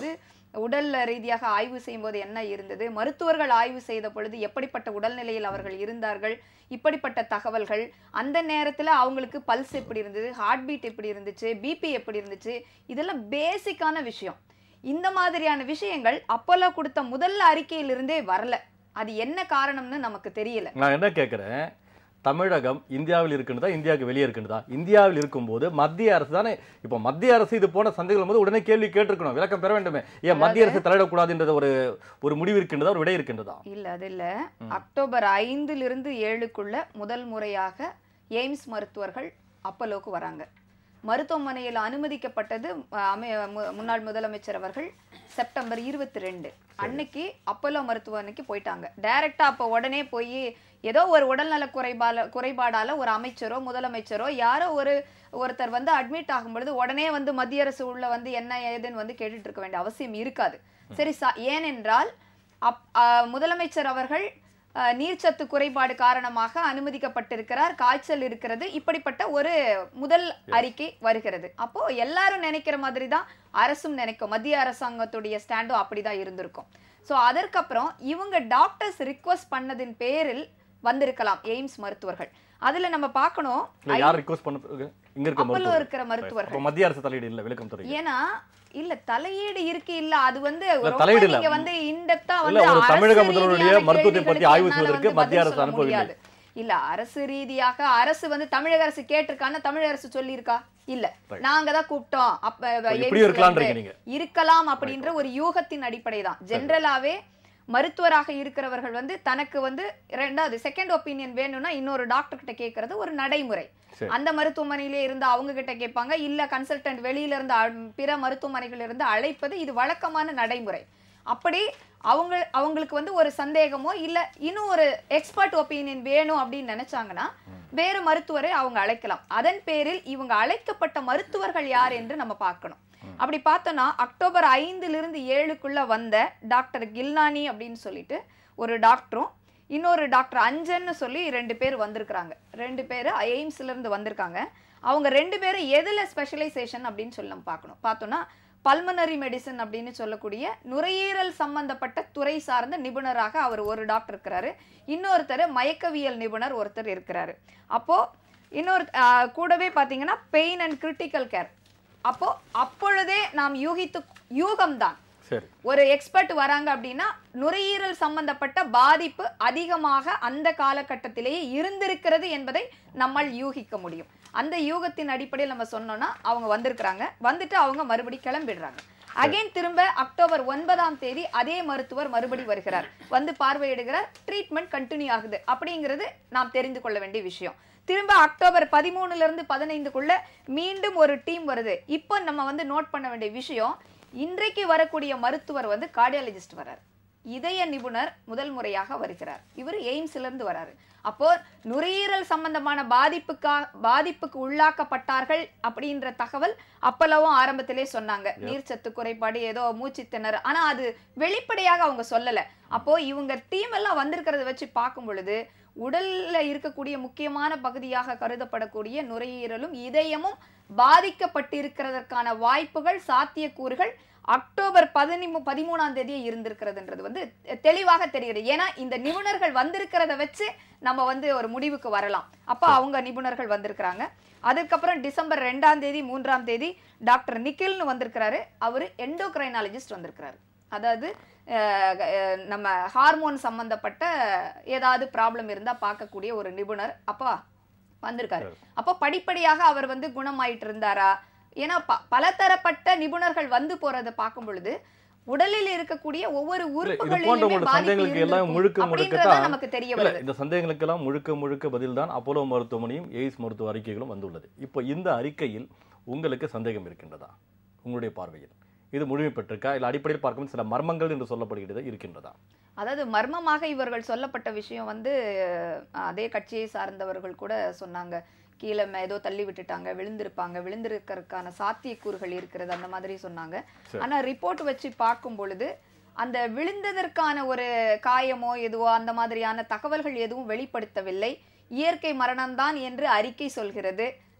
உடல் ரீதியாக ஆய்வு செய்யும்போது என்ன இருந்தது மருத்துவர்கள் ஆய்வு செய்த பொழுது எப்படிப்பட்ட உடல்நிலையில் அவர்கள் இருந்தார்கள் இப்படிப்பட்ட தகவல்கள் அந்த நேரத்துல அவங்களுக்கு பல்ஸ் எப்படி இருந்தது ஹார்ட் பீட் எப்படி இருந்துச்சு பிபி எப்படி இருந்துச்சு இதெல்லாம் பேசிக்கான விஷயம் இந்த மாதிரியான விஷயங்கள் அப்போலோ கொடுத்த முதல் அறிக்கையிலிருந்தே வரல அது என்ன காரணம்னு நமக்கு தெரியல நான் என்ன கேட்குறேன் தமிழகம் இந்தியாவில் இருக்கின்றதா இந்தியாவுக்கு வெளியே இருக்கின்றதா இந்தியாவில் இருக்கும்போது மத்திய அரசு தானே இப்போ மத்திய அரசு இது போன சந்தைகள் போது உடனே கேள்வி கேட்டிருக்கணும் விளக்கம் பெற வேண்டுமே ஏன் மத்திய அரசு தலையிடக்கூடாதுன்றது ஒரு ஒரு முடிவு இருக்கின்றதா ஒரு விடை இருக்கின்றதா இல்ல அது இல்ல அக்டோபர் ஐந்திலிருந்து ஏழுக்குள்ள முதல் முறையாக எய்ம்ஸ் மருத்துவர்கள் அப்பலோக்கு வராங்க மருத்துவமனையில் அனுமதிக்கப்பட்டது அஹ், அமை- மு- முன்னாள் முதலமைச்சர் அவர்கள் செப்டம்பர் இருபத்தி ரெண்டு அன்னைக்கு அப்போலோ மருத்துவமனைக்கு போயிட்டாங்க டைரக்டா அப்போ உடனே போய் ஏதோ ஒரு உடல்நல குறைபால குறைபாடால ஒரு அமைச்சரோ முதலமைச்சரோ யாரோ ஒரு ஒருத்தர் வந்து அட்மிட் ஆகும் பொழுது உடனே வந்து மத்திய அரசு உள்ள வந்து என்ன ஏதுன்னு வந்து கேட்டுட்டு இருக்க வேண்டிய அவசியம் இருக்காது சரி சா ஏனென்றால் அப் அ, முதலமைச்சர் அவர்கள் அ, நீர்ச்சத்து குறைபாடு காரணமாக அனுமதிக்கப்பட்டிருக்கிறார் காய்ச்சல் இருக்கிறது இப்படிப்பட்ட ஒரு முதல் அறிக்கை வருகிறது அப்போ எல்லாரும் நினைக்கிற மாதிரி தான் அரசும் நினைக்கும் மத்திய அரசாங்கத்துடைய ஸ்டாண்டும் அப்படிதான் இருந்திருக்கும் ஸோ அதற்கப்புறம் இவங்க டாக்டர்ஸ் ரிக்வஸ்ட் பண்ணதின் பேரில் வந்திருக்கலாம் எய்ம்ஸ் மருத்துவர்கள் அதுல நம்ம பார்க்கணும் இல்ல யார் ரிக்வஸ்ட் பண்ண இங்க இருக்க அப்போலோ மருத்துவர் இருக்கிற மருத்துவர்கள் அப்போ மத்திய அரசு தலையீடு இல்ல விளக்கம் துறை ஏன்னா இல்ல தலையீடு இருக்கு இல்ல அது வந்து ரொம்ப தலையீடு இல்ல. நீங்க வந்து இன்டெப்தா இல்ல, வந்து ஒரு அரசு தமிழக முதல்வருடைய ரீதியான மருத்துவத்தை பத்தி கேள்விகளுக்கு ஆய்வு என்னால செய்வதற்கு வந்து மத்திய பதில் அரசு சொல்ல அனுப்பவில்லை. முடியாது. இல்ல அரசு ரீதியாக அரசு வந்து தமிழக அரசு கேட்டிருக்கான்னு தமிழக அரசு சொல்லியிருக்கா இல்ல Right. நாங்க தான் கூப்பிட்டோம் அப்ப இப்படி எய்ம்ஸ்ல இருக்கலாம்னு இருந்து இருக்கீங்க நீங்க இருக்கலாம் அப்படின்ற ஒரு யூகத்தின் அடிப்படை தான் ஜென்ரலாவே மருத்துவராக இருக்கிறவர்கள் வந்து தனக்கு வந்து ரெண்டாவது செகண்ட் ஒப்பீனியன் வேணும்னா இன்னொரு டாக்டர் கிட்ட கேட்கறது ஒரு நடைமுறை சரி. அந்த மருத்துவமனையிலே இருந்து அவங்க கிட்ட கேட்பாங்க இல்ல கன்சல்டன்ட் வெளியில இருந்து அ- பிற மருத்துவமனைகள் இருந்து அழைப்பது இது வழக்கமான நடைமுறை அப்படி அவங்க அவங்களுக்கு வந்து ஒரு சந்தேகமோ இல்ல இன்னும் ஒரு எக்ஸ்பர்ட் ஒப்பீனியன் வேணும் அப்படின்னு நினைச்சாங்கன்னா வேறு மருத்துவரை அவங்க அழைக்கலாம் அதன் பேரில் இவங்க அழைக்கப்பட்ட மருத்துவர்கள் யார் என்று நம்ம பார்க்கணும் அப்படி பார்த்தோம்னா அக்டோபர் ஐந்திலிருந்து ஏழுக்குள்ள வந்த டாக்டர் கில்னானி அப்படின்னு சொல்லிட்டு ஒரு டாக்டரும் இன்னொரு டாக்டர் அஞ்சன்னு சொல்லி ரெண்டு பேர் வந்திருக்கிறாங்க ரெண்டு பேர் எய்ம்ஸ்ல இருந்து வந்திருக்காங்க அவங்க ரெண்டு பேரும் எதுல ஸ்பெஷலைசேஷன் அப்படின்னு சொல்லி நம்ம பார்க்கணும் பார்த்தோம்னா பல்மனரி மெடிசன் அப்படின்னு சொல்லக்கூடிய நுரையீரல் சம்பந்தப்பட்ட துறை சார்ந்த நிபுணராக அவர் ஒரு டாக்டர் இருக்கிறாரு இன்னொருத்தர் மயக்கவியல் நிபுணர் ஒருத்தர் இருக்கிறாரு அப்போ இன்னொரு ஆஹ், கூடவே பார்த்தீங்கன்னா பெயின் அண்ட் கிரிட்டிக்கல் கேர் அப்போ அப்பொழுதே நாம் யூகித்து யூகம்தான் சரி ஒரு எக்ஸ்பர்ட் வராங்க அப்படின்னா நுரையீரல் சம்பந்தப்பட்ட பாதிப்பு அதிகமாக அந்த காலகட்டத்திலேயே இருந்திருக்கிறது என்பதை நம்மால் யூகிக்க முடியும் அந்த யூகத்தின் அடிப்படையில் நம்ம சொன்னோம்னா அவங்க வந்திருக்கிறாங்க வந்துட்டு அவங்க மறுபடி கிளம்பிடுறாங்க அகைன் திரும்ப அக்டோபர் ஒன்பதாம் தேதி அதே மருத்துவர் மறுபடி வருகிறார் வந்து பார்வையிடுகிறார் ட்ரீட்மெண்ட் கண்டினியூ ஆகுது அப்படிங்கிறது நாம் தெரிந்து கொள்ள வேண்டிய விஷயம் திரும்ப அக்டோபர் பதிமூணுல இருந்து பதினைந்துக்குள்ள மீண்டும் ஒரு டீம் வருது இப்போ நம்ம வந்து நோட் பண்ண வேண்டிய விஷயம் இன்றைக்கு வரக்கூடிய மருத்துவர் வந்து கார்டியாலஜிஸ்ட் வரார் இதய நிபுணர் முதல் முறையாக வருகிறார் இவர் எய்ம்ஸ்ல இருந்து வராரு அப்போ நுரையீரல் சம்பந்தமான பாதிப்புக்கா பாதிப்புக்கு உள்ளாக்கப்பட்டார்கள் அப்படின்ற தகவல் அப்பளவும் ஆரம்பத்திலே சொன்னாங்க நீர்ச்சத்து குறைபாடு ஏதோ மூச்சு திணறு ஆனா அது வெளிப்படையாக அவங்க சொல்லல அப்போ இவங்க டீம் எல்லாம் வந்திருக்கிறத வச்சு பார்க்கும் பொழுது உடல்ல இருக்கக்கூடிய முக்கியமான பகுதியாக கருதப்படக்கூடிய நுரையீரலும் இதயமும் பாதிக்கப்பட்டிருக்கிறதற்கான வாய்ப்புகள் சாத்தியக்கூறுகள் அக்டோபர் பதினிமு பதிமூணாம் தேதியே இருந்திருக்கிறதுன்றது வந்து தெளிவாக தெரிகிறது ஏன்னா இந்த நிபுணர்கள் வந்திருக்கிறத வச்சு நம்ம வந்து ஒரு முடிவுக்கு வரலாம் அப்ப அவங்க நிபுணர்கள் வந்திருக்கிறாங்க அதுக்கப்புறம் டிசம்பர் ரெண்டாம் தேதி மூன்றாம் தேதி டாக்டர் நிக்கில்னு வந்திருக்கிறாரு அவரு எண்டோக்ரைனாலஜிஸ்ட் வந்திருக்கிறாரு அதாவது அஹ், அஹ், நம்ம ஹார்மோன் சம்பந்தப்பட்ட ஏதாவது ப்ராப்ளம் இருந்தா பார்க்கக்கூடிய ஒரு நிபுணர் அப்பா வந்திருக்காரு அப்போ படிப்படியாக அவர் வந்து குணமாயிட்டு இருந்தாரா ஏன்னா ப- பலதரப்பட்ட நிபுணர்கள் வந்து போறதை பார்க்கும் பொழுது உடலில் இருக்கக்கூடிய ஒவ்வொரு இது உறுப்புகளிலுமே போன்ற உங்களோட பாதிப்பு சந்தேகங்களுக்கு எல்லாம் இருந்திருக்கும் முழுக்க அப்படின்றது முழுக்கத்தான் நமக்கு தெரிய இல்ல வருது இந்த சந்தேகங்களுக்கெல்லாம் முழுக்க முழுக்க பதில்தான் அப்போலோ மருத்துவமனையும் எய்ஸ் மருத்துவ அறிக்கைகளும் வந்துள்ளது இப்போ இந்த அறிக்கையில் உங்களுக்கு சந்தேகம் இருக்கின்றதா உங்களுடைய பார்வையில் இது முழுமை பெற்றிருக்கா இல்ல அடிப்படையில் பார்க்கும்போது சில மர்மங்கள் என்று சொல்லப்படுகிறது இருக்கின்றதா அதாவது மர்மமாக இவர்கள் சொல்லப்பட்ட விஷயம் வந்து அஹ், அதே கட்சியை சார்ந்தவர்கள் கூட சொன்னாங்க கீழே ம- ஏதோ தள்ளி விட்டுட்டாங்க விழுந்திருப்பாங்க விழுந்திருக்கிறதுக்கான சாத்தியக்கூறுகள் இருக்கிறது அந்த மாதிரி சொன்னாங்க சரி. ஆனா ரிப்போர்ட் வச்சு பார்க்கும் பொழுது அந்த விழுந்ததற்கான ஒரு காயமோ எதுவோ அந்த மாதிரியான தகவல்கள் எதுவும் வெளிப்படுத்தவில்லை இயற்கை மரணம்தான் என்று அறிக்கை சொல்கிறது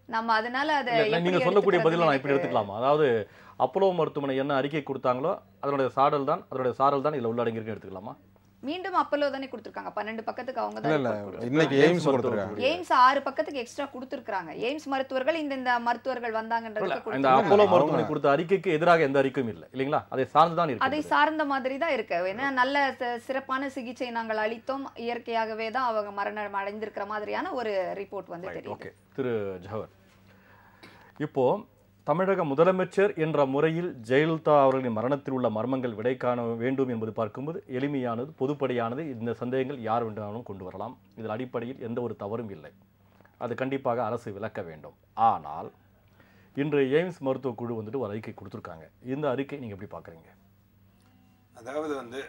நம்ம அதனால அதை இல்ல, எப்படி நீங்க சொல்லக்கூடிய பதில நான் இப்படி எடுத்துக்கிறதுன்னு எடுத்துக்கலாமா அதாவது அப்போலோ மருத்துவமனை என்ன அறிக்கை கொடுத்தாங்களோ அதனுடைய சாடல் தான் அதனுடைய சாரல் தான் இதுல உள்ளடங்கியிருக்குன்னு எடுத்துக்கலாமா மீண்டும் அப்பல்லோ தானே கொடுத்துருக்காங்க பன்னெண்டு பக்கத்துக்கு அவங்க இல்ல இல்ல தான் இன்னைக்கு எய்ம்ஸ் எய்ம்ஸ் கொடுத்துருக்காங்க மருத்துவமனை. எய்ம்ஸ் ஆறு பக்கத்துக்கு எக்ஸ்ட்ரா கொடுத்துருக்காங்க எய்ம்ஸ் மருத்துவர்கள் இந்த இந்த மருத்துவர்கள் இல்ல, வந்தாங்கன்றதுக்கு இந்த கொடுத்திருக்காங்க. அப்போலோ அவங்க- மருத்துவமனை கொடுத்த அறிக்கைக்கு எதிராக எந்த அறிக்கையும் இல்லை இல்லைங்களா அதை சார்ந்து தான் அதை இருக்கு சார்ந்த மாதிரி தான் இருக்கு ஏன்னா நல்ல சி- சிறப்பான சிகிச்சை நாங்கள் அளித்தோம் இயற்கையாகவே தான் அவங்க மரணம் அடைந்திருக்கிற மாதிரியான ஒரு ரிப்போர்ட் வந்து தெரியுது ஓகே திரு ஜவஹர் இப்போ தமிழக முதலமைச்சர் என்ற முறையில் ஜெயலலிதா அவர்களின் மரணத்தில் உள்ள மர்மங்கள் விடை காண வேண்டும் என்பது பார்க்கும்போது எளிமையானது பொதுப்படையானது இந்த சந்தேகங்கள் யார் வேண்டுமானாலும் கொண்டு வரலாம் இதில் அடிப்படையில் எந்த ஒரு தவறும் இல்லை அது கண்டிப்பாக அரசு விளக்க வேண்டும் ஆனால் இன்று எய்ம்ஸ் மருத்துவ குழு வந்துட்டு ஒரு அறிக்கை கொடுத்துருக்காங்க இந்த அறிக்கை நீங்க எப்படி பார்க்குறீங்க அதாவது வந்து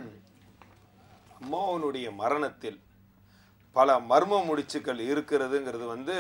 அம்மாவனுடைய மரணத்தில் பல மர்ம முடிச்சுக்கள் இருக்கிறதுங்கிறது வந்து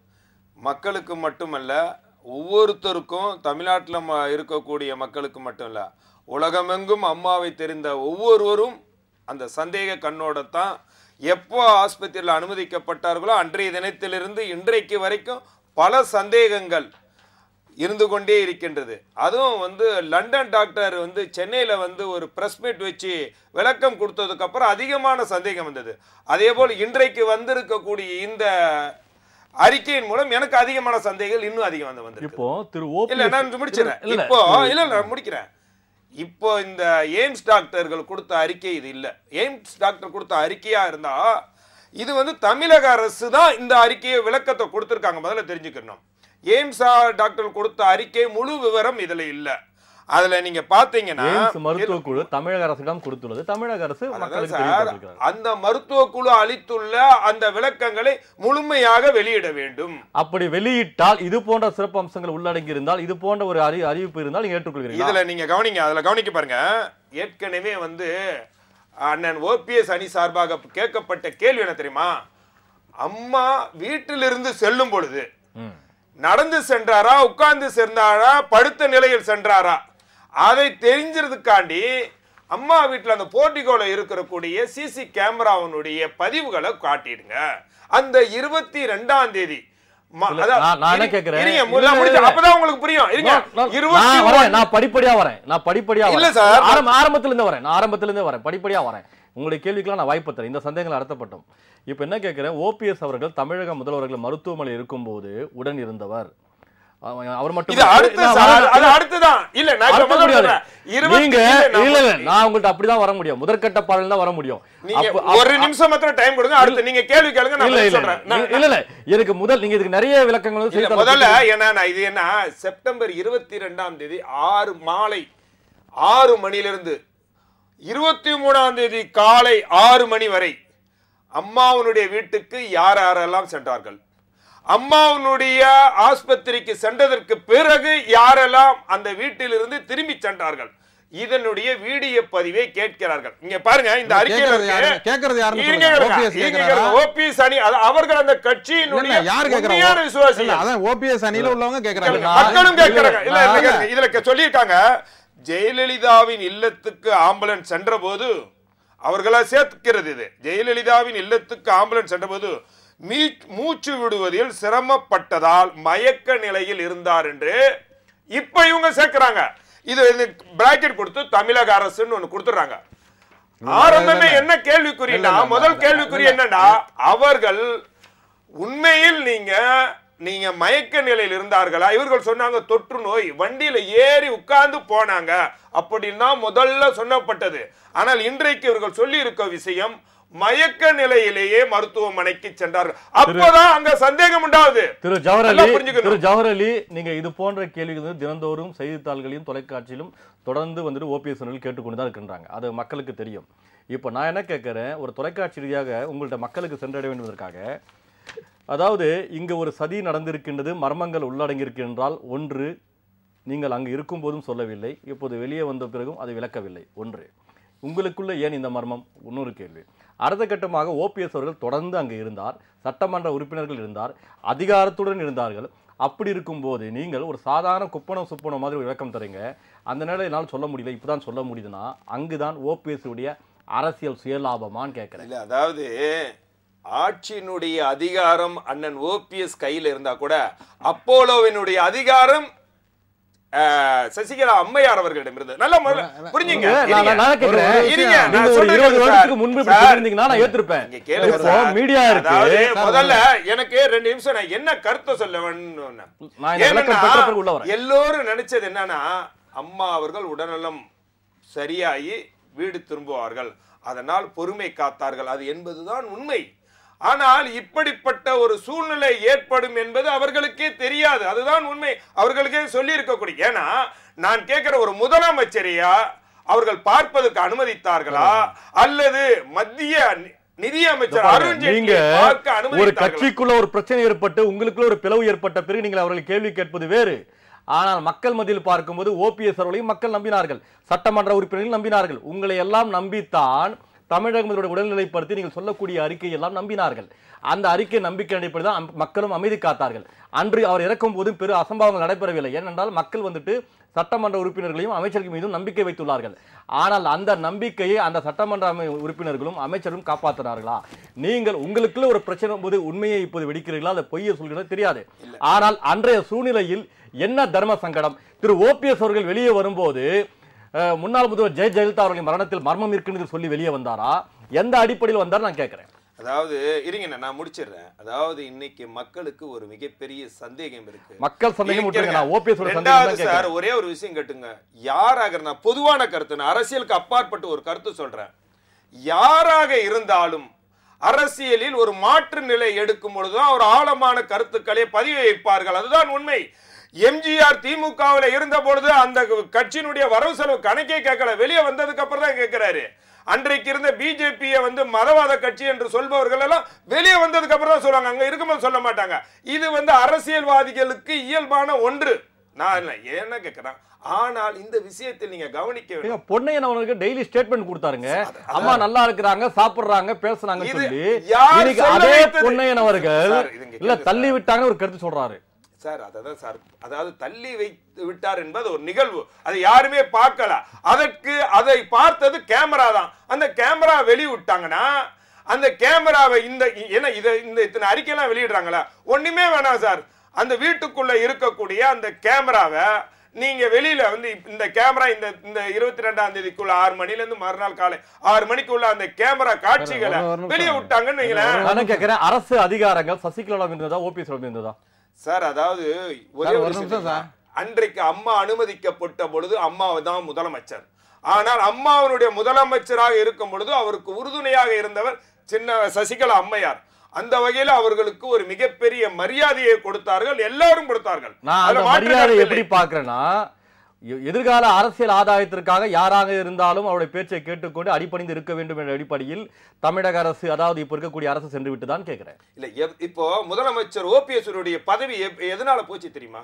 மக்களுக்கு மட்டுமல்ல ஒவ்வொருத்தருக்கும் தமிழ்நாட்டில் ம இருக்கக்கூடிய மக்களுக்கு மட்டும் இல்லை உலகமெங்கும் அம்மாவை தெரிந்த ஒவ்வொருவரும் அந்த சந்தேக கண்ணோடத்தான் எப்போ ஆஸ்பத்திரியில் அனுமதிக்கப்பட்டார்களோ அன்றைய தினத்திலிருந்து இன்றைக்கு வரைக்கும் பல சந்தேகங்கள் இருந்து கொண்டே இருக்கின்றது அதுவும் வந்து லண்டன் டாக்டர் வந்து சென்னையில் வந்து ஒரு ப்ரெஸ் மீட் வச்சு விளக்கம் கொடுத்ததுக்கு அப்புறம் அதிகமான சந்தேகம் வந்தது அதே போல் இன்றைக்கு வந்திருக்கக்கூடிய இந்த அறிக்கையின் மூலம் எனக்கு அதிகமான சந்தேகங்கள் இன்னும் அதிகம் வந்து வந்திருக்கு இப்போ திரு இல்ல ஓபி நான் முடிச்சிடறேன் இல்ல, இப்போ இல்ல இல்ல நான் முடிக்கிறேன் இப்போ இந்த எய்ம்ஸ் டாக்டர்கள் கொடுத்த அறிக்கை இது இல்ல எய்ம்ஸ் டாக்டர் கொடுத்த அறிக்கையா இருந்தா இது வந்து தமிழக அரசு தான் இந்த அறிக்கையை விளக்கத்தை கொடுத்திருக்காங்க முதல்ல தெரிஞ்சுக்கணும் எய்ம்ஸ் டாக்டர் கொடுத்த அறிக்கை முழு விவரம் இதுல இல்ல அதுல நீங்க பாத்தீங்கன்னா எய்ம்ஸ் மருத்துவ குழு தமிழக அரசிடம் கொடுத்துள்ளது தமிழக அரசு அதான் மக்களுக்கு சார் தெரிவித்திருக்கிறார் அந்த மருத்துவ குழு அளித்துள்ள அந்த விளக்கங்களை முழுமையாக வெளியிட வேண்டும் அப்படி வெளியிட்டால் இது போன்ற சிறப்பு அம்சங்கள் உள்ளடங்கி இருந்தால் இது போன்ற ஒரு அறி அறிவிப்பு இருந்தால் நீங்க ஏற்றுக்கொள்கிறீங்களா இதுல நீங்க கவனிங்க அதுல கவனிக்க பாருங்க ஏற்கனவே வந்து அண்ணன் ஓபிஎஸ் அணி சார்பாக கேட்கப்பட்ட கேள்வி என்ன தெரியுமா அம்மா வீட்டிலிருந்து செல்லும் பொழுது ம். நடந்து சென்றாரா உட்கார்ந்து சென்றாரா படுத்த நிலையில் சென்றாரா அதை தெரிஞ்சதுக்காண்டி அம்மா வீட்டில் அந்த போர்ட்டிகோல இருக்கக்கூடிய சிசி கேமராவினுடைய பதிவுகளை காட்டிடுங்க அந்த இருபத்தி ரெண்டாம் தேதி ம- இல்ல, அதான் நான் நான் என்ன இரு- கேக்குறேன் இருங்க, இல்ல, முதல்ல இல்ல, முடிச்சு- இல்ல. அப்பதான் உங்களுக்கு புரியும் இருங்க நான்- நான் இருபத்தி வரேன், ஒண்ணு- நான் படிப்படியா வரேன் நான் படிப்படியா இல்ல வரேன் சார், நான்- ஆரம்ப- ஆரம்பத்துல இருந்து வரேன் நான் ஆரம்பத்துல இருந்து வரேன் படிப்படியா வரேன் உங்களுடைய கேள்விக்கெல்லாம் நான் வாய்ப்பு தரேன் இந்த சந்தேகங்கள் அர்த்தப்பட்டோம் இப்போ என்ன கேட்கிறேன் ஓபிஎஸ் அவர்கள் தமிழக முதல்வர்கள் மருத்துவமனையில் இருக்கும்போது உடன் இருந்தவர் அவ- அவர் மட்டும் இது அடுத்து நான் சார் வரேன். அது அடுத்துதான் இல்ல நான் இப்ப அடுத்து முதல்ல முடியாது. சொல்றேன். இருபத்தி- நீங்க இல்ல, நான் இல்ல இல்ல முதல்ல- நான் உங்கள்ட்ட அப்படிதான் வர முடியும் முதற்கட்ட பாடல் தான் வர முடியும் நீங்க அப்ப- ஒரு அப்ப- நிமிஷம் மாத்திரம் டைம் கொடுங்க அடுத்து நீங்க கேள்வி கேளுங்க நான் இல்ல பதில் இல்ல சொல்றேன் நான்- இல்ல இல்ல எனக்கு முதல் நீங்க இதுக்கு நிறைய விளக்கங்கள் வந்து இல்ல செய்தித்தாள்ல முதல்ல என்ன நான் இது என்ன செப்டம்பர் இருபத்தி ரெண்டாம் தேதி ஆறு மாலை ஆறு மணியிலிருந்து இருபத்தி மூணாம் தேதி காலை ஆறு மணி வரை அம்மாவனுடைய வீட்டுக்கு யார் யாரெல்லாம் சென்றார்கள் அம்மாவனுடைய ஆஸ்பத்திரிக்கு சென்றதற்கு பிறகு யாரெல்லாம் அந்த வீட்டிலிருந்து திரும்பி சென்றார்கள் இதனுடைய வீடியோ பதிவை கேட்கிறார்கள் இங்க பாருங்க இந்த அறிக்கையில கேக்குறது யாரு இருக்கு கேக்குறது யாருன்னு இருங்க, சொல்லுங்க இருங்க. ஓபிஎஸ் இருங்க, கேக்குறாரா இருங்க. OPS அணி அது அவர்கள் அந்த இல்ல, கட்சியினுடைய இல்ல, யார் கேக்குறா உண்மையான விசுவாசி இல்ல, அதான் ஓபிஎஸ் அணியில உள்ளவங்க கேக்குறாங்க கேளுங்க. நான்- மக்களும் கேட்கிறாங்க இல்ல நான் இல்ல, கேளுங்க. இதுல கே- சொல்லியிருக்காங்க ஜெயலலிதாவின் இல்லத்துக்கு ஆம்புலன்ஸ் சென்ற போது அவர்களா சேர்க்கிறது இது ஜெயலலிதாவின் இல்லத்துக்கு ஆம்புலன்ஸ் சென்றபோது மீ மூச்சு விடுவதில் சிரமப்பட்டதால் மயக்க நிலையில் இருந்தார் என்று இப்ப இவங்க சேர்க்கிறாங்க இது இது பிராக்கெட் கொடுத்து தமிழக அரசுன்னு ஒண்ணு கொடுத்துறாங்க ஆரம்பமே என்ன கேள்விக்குறினா இல்ல, இல்ல, முதல் இல்ல, கேள்விக்குறி இல்ல. என்னன்னா அவர்கள் உண்மையில் நீங்க நீங்க மயக்க நிலையில் இருந்தார்களா இவர்கள் சொன்னாங்க தொற்று நோய் வண்டியில ஏறி உட்கார்ந்து போனாங்க அப்படின்னு தான் முதல்ல சொன்னப்பட்டது ஆனால் இன்றைக்கு இவர்கள் சொல்லி இருக்க விஷயம் மயக்க நிலையிலேயே மருத்துவமனைக்கு சென்றார்கள் அப்பதான் அங்க சந்தேகம் உண்டாகுது திரு ஜவஹர் நல்லா அலி புரிஞ்சுக்கணும். திரு ஜவஹர் அலி நீங்க இது போன்ற கேள்விகள் வந்து தினந்தோறும் செய்தித்தாள்களையும் தொலைக்காட்சியிலும் தொடர்ந்து வந்துட்டு ஓபிஎஸ் கேட்டுக்கொண்டு தான் இருக்கின்றாங்க அது மக்களுக்கு தெரியும் இப்போ நான் என்ன கேட்குறேன் ஒரு தொலைக்காட்சி ரீதியாக உங்கள்ட்ட மக்களுக்கு சென்றடைய வேண்டுவதற்காக அதாவது இங்க ஒரு சதி நடந்திருக்கின்றது மர்மங்கள் உள்ளடங்கியிருக்கின்றால் ஒன்று நீங்கள் அங்கு இருக்கும்போதும் சொல்லவில்லை இப்போது வெளியே வந்த பிறகும் அதை விளக்கவில்லை ஒன்று உங்களுக்குள்ள ஏன் இந்த மர்மம் இன்னொரு கேள்வி அடுத்த கட்டமாக ஓபிஎஸ் அவர்கள் தொடர்ந்து அங்கு இருந்தார் சட்டமன்ற உறுப்பினர்கள் இருந்தார் அதிகாரத்துடன் இருந்தார்கள் அப்படி இருக்கும்போது நீங்கள் ஒரு சாதாரண குப்பனம் சுப்பனம் மாதிரி ஒரு விளக்கம் தரீங்க அந்த நேரம் என்னால் சொல்ல முடியல இப்பதான் சொல்ல முடியுதுன்னா அங்குதான் ஓபிஎஸ் உடைய அரசியல் சுயலாபமான்னு கேட்கிறேன் இல்ல அதாவது ஆட்சியினுடைய அதிகாரம் அண்ணன் ஓபிஎஸ் கையில இருந்தா கூட அப்போலோவினுடைய அதிகாரம் அஹ், சசிகலா அம்மையார் அவர்களிடம் இருந்தது நல்ல முதல்ல புரிஞ்சுங்க நான் நான் இருங்க. நான் கேட்கிறேன். ஒரு இருங்க, நீங்க நான் ஒரு சொல்றது இருபது கேளுங்க வருடத்துக்கு சார். முன்பு இப்படி சார், சொல்லியிருந்தீங்கன்னா நான் ஏத்திருப்பேன் இங்க கேளுங்க இப்போ சார். மீடியா இருக்கு அதாவது சார், முதல்ல எனக்கு ரெண்டு நிமிஷம் நான் என்ன கருத்தை சொல்ல வேணும்னு நான் இந்த விளக்கம் பெற்ற பிறகு உள்ள வரேன் எல்லோரும் நினைச்சது என்னன்னா அம்மா அவர்கள் உடல்நலம் சரியாகி வீடு திரும்புவார்கள் அதனால் பொறுமை காத்தார்கள் அது என்பதுதான் உண்மை ஆனால் இப்படிப்பட்ட ஒரு சூழ்நிலை ஏற்படும் என்பது அவர்களுக்கே தெரியாது அதுதான் உண்மை அவர்களுக்கே சொல்லி இருக்கக்கூடிய ஏன்னா நான் கேட்கிற ஒரு முதலமைச்சரையா அவர்கள் பார்ப்பதற்கு அனுமதித்தார்களா அல்லது மத்திய நி- நிதியமைச்சர் அருண் நீங்க ஜேட்லியை பார்க்க ஒரு அனுமதித்தார்களா கட்சிக்குள்ள ஒரு பிரச்சனை ஏற்பட்டு உங்களுக்குள்ள ஒரு பிளவு ஏற்பட்ட பிறகு நீங்கள் அவர்களை கேள்வி கேட்பது வேறு ஆனால் மக்கள் மத்தியில் பார்க்கும்போது ஓபிஎஸ் அவர்களையும் மக்கள் நம்பினார்கள் சட்டமன்ற உறுப்பினர்கள் நம்பினார்கள் உங்களை எல்லாம் நம்பித்தான் தமிழக முதல்வருடைய உடல்நிலைப்படுத்தி நீங்கள் சொல்லக்கூடிய அறிக்கை எல்லாம் நம்பினார்கள் அந்த அறிக்கை நம்பிக்கை அடிப்படையில் தான் அம்- மக்களும் அமைதி காத்தார்கள் அன்று அவர் இறக்கும் போதும் பெரு அசம்பாவங்கள் நடைபெறவில்லை ஏனென்றால் மக்கள் வந்துட்டு சட்டமன்ற உறுப்பினர்களையும் அமைச்சர்கள் மீதும் நம்பிக்கை வைத்துள்ளார்கள் ஆனால் அந்த நம்பிக்கையை அந்த சட்டமன்ற அமை- உறுப்பினர்களும் அமைச்சரும் காப்பாற்றினார்களா நீங்கள் உங்களுக்குள்ள ஒரு பிரச்சனை போது உண்மையை இப்போது வெடிக்கிறீர்களா அதை பொய்யை சொல்கிறதா தெரியாது ஆனால் அன்றைய சூழ்நிலையில் என்ன தர்ம சங்கடம் திரு ஓபிஎஸ் அவர்கள் வெளியே வரும்போது அஹ், முன்னாள் முதல்வர் ஜெய ஜெயலலிதா அவர்களின் மரணத்தில் மர்மம் இருக்குன்னு சொல்லி வெளியே வந்தாரா எந்த அடிப்படையில் வந்தார் நான் கேட்கிறேன் அதாவது இருங்க நான் முடிச்சிடுறேன் அதாவது இன்னைக்கு மக்களுக்கு ஒரு மிகப்பெரிய சந்தேகம் இருக்கு மக்கள் சந்தேகம் விட்டுருங்க நான் ஓபிஎஸ் சந்தேகம் ரெண்டாவது தான் சார் கேட்கிறேன் ஒரே ஒரு விஷயம் கேட்டுங்க யாராக நான் பொதுவான கருத்து நான் அரசியலுக்கு அப்பாற்பட்டு ஒரு கருத்து சொல்றேன் யாராக இருந்தாலும் அரசியலில் ஒரு மாற்று நிலை எடுக்கும் பொழுதுதான் ஒரு ஆழமான கருத்துக்களை பதிவு வைப்பார்கள் அதுதான் உண்மை எம்ஜிஆர் திமுகவில் இருந்த பொழுது அந்த கட்சியினுடைய வரவு செலவு கணக்கே கேட்கல வெளியே வந்ததுக்கு அப்புறம் தான் கேட்கிறாரு அன்றைக்கு இருந்த பிஜேபியை வந்து மதவாத கட்சி என்று சொல்பவர்கள் எல்லாம் வெளியே வந்ததுக்கு அப்புறம் தான் சொல்லுவாங்க அங்க இருக்கும்போது சொல்ல மாட்டாங்க இது வந்து அரசியல்வாதிகளுக்கு இயல்பான ஒன்று நான் இல்ல என்ன கேட்கிறேன் ஆனால் இந்த விஷயத்தில் நீங்க கவனிக்க வேண்டும் ஏங்க, பொன்னையன் அவனுக்கு டெய்லி ஸ்டேட்மெண்ட் கொடுத்தாருங்க அம்மா நல்லா இருக்கிறாங்க சாப்பிடுறாங்க பேசுறாங்கன்னு இது சொல்லி யார் இன்னைக்கு சொல்ல அதே வைத்தது? பொன்னையன் அவர்கள் சார், இது இங்க இல்ல கேளுங்க தள்ளி விட்டாங்கன்னு ஒரு கருத்து சொல்றாரு சார் அதான் சார் அதாவது தள்ளி வைத்து விட்டார் என்பது ஒரு நிகழ்வு அதை யாருமே பார்க்கல அதற்கு அதை பார்த்தது கேமரா தான் அந்த கேமரா வெளிவிட்டாங்கன்னா அந்த கேமராவை இந்த ஏன்னா இதை இந்த இத்தனை அறிக்கையெல்லாம் வெளியிடுறாங்களா ஒண்ணுமே வேணாம் சார் அந்த வீட்டுக்குள்ள இருக்கக்கூடிய அந்த கேமராவை நீங்க வெளியில வந்து இப்ப இந்த கேமரா இந்த இந்த இருபத்தி ரெண்டாம் தேதிக்குள்ள ஆறு மணில இருந்து மறுநாள் காலை ஆறு மணிக்குள்ள அந்த கேமரா காட்சிகளை ஒரு- ஒரு நிமிஷம். வெளியே விட்டாங்கன்னு வைங்களேன் நான் கேட்கிறேன் அரசு அதிகாரங்கள் சசிகலா இருந்ததா ஓபிஎஸ் இருந்ததா சார் அதாவது ஒரே சார், ஒரு ஒரு விஷயம் நிமிஷம் தெரியுமா? சார். அன்றைக்கு அம்மா அனுமதிக்கப்பட்ட பொழுது அம்மாவை தான் முதலமைச்சர் ஆனால் அம்மாவனுடைய முதலமைச்சராக இருக்கும் பொழுது அவருக்கு உறுதுணையாக இருந்தவர் சின்ன சசிகலா அம்மையார் அந்த வகையில் அவர்களுக்கு ஒரு மிகப்பெரிய மரியாதையை கொடுத்தார்கள் எல்லாரும் கொடுத்தார்கள் நான் அதுல அந்த மாற்று மரியாதை கருத்து எப்படி இல்லை. பார்க்கிறேன்னா எ- எதிர்கால அரசியல் ஆதாயத்திற்காக யாராக இருந்தாலும் அவருடைய பேச்சை கேட்டுக்கொண்டு அடிபணிந்து இருக்க வேண்டும் என்ற அடிப்படையில் தமிழக அரசு அதாவது இப்ப இருக்கக்கூடிய அரசு சென்று விட்டு தான் கேட்கிறேன் இல்ல எப்- இப்போ முதலமைச்சர் ஓபிஎஸ் உடைய பதவி எப்- எதனால போச்சு தெரியுமா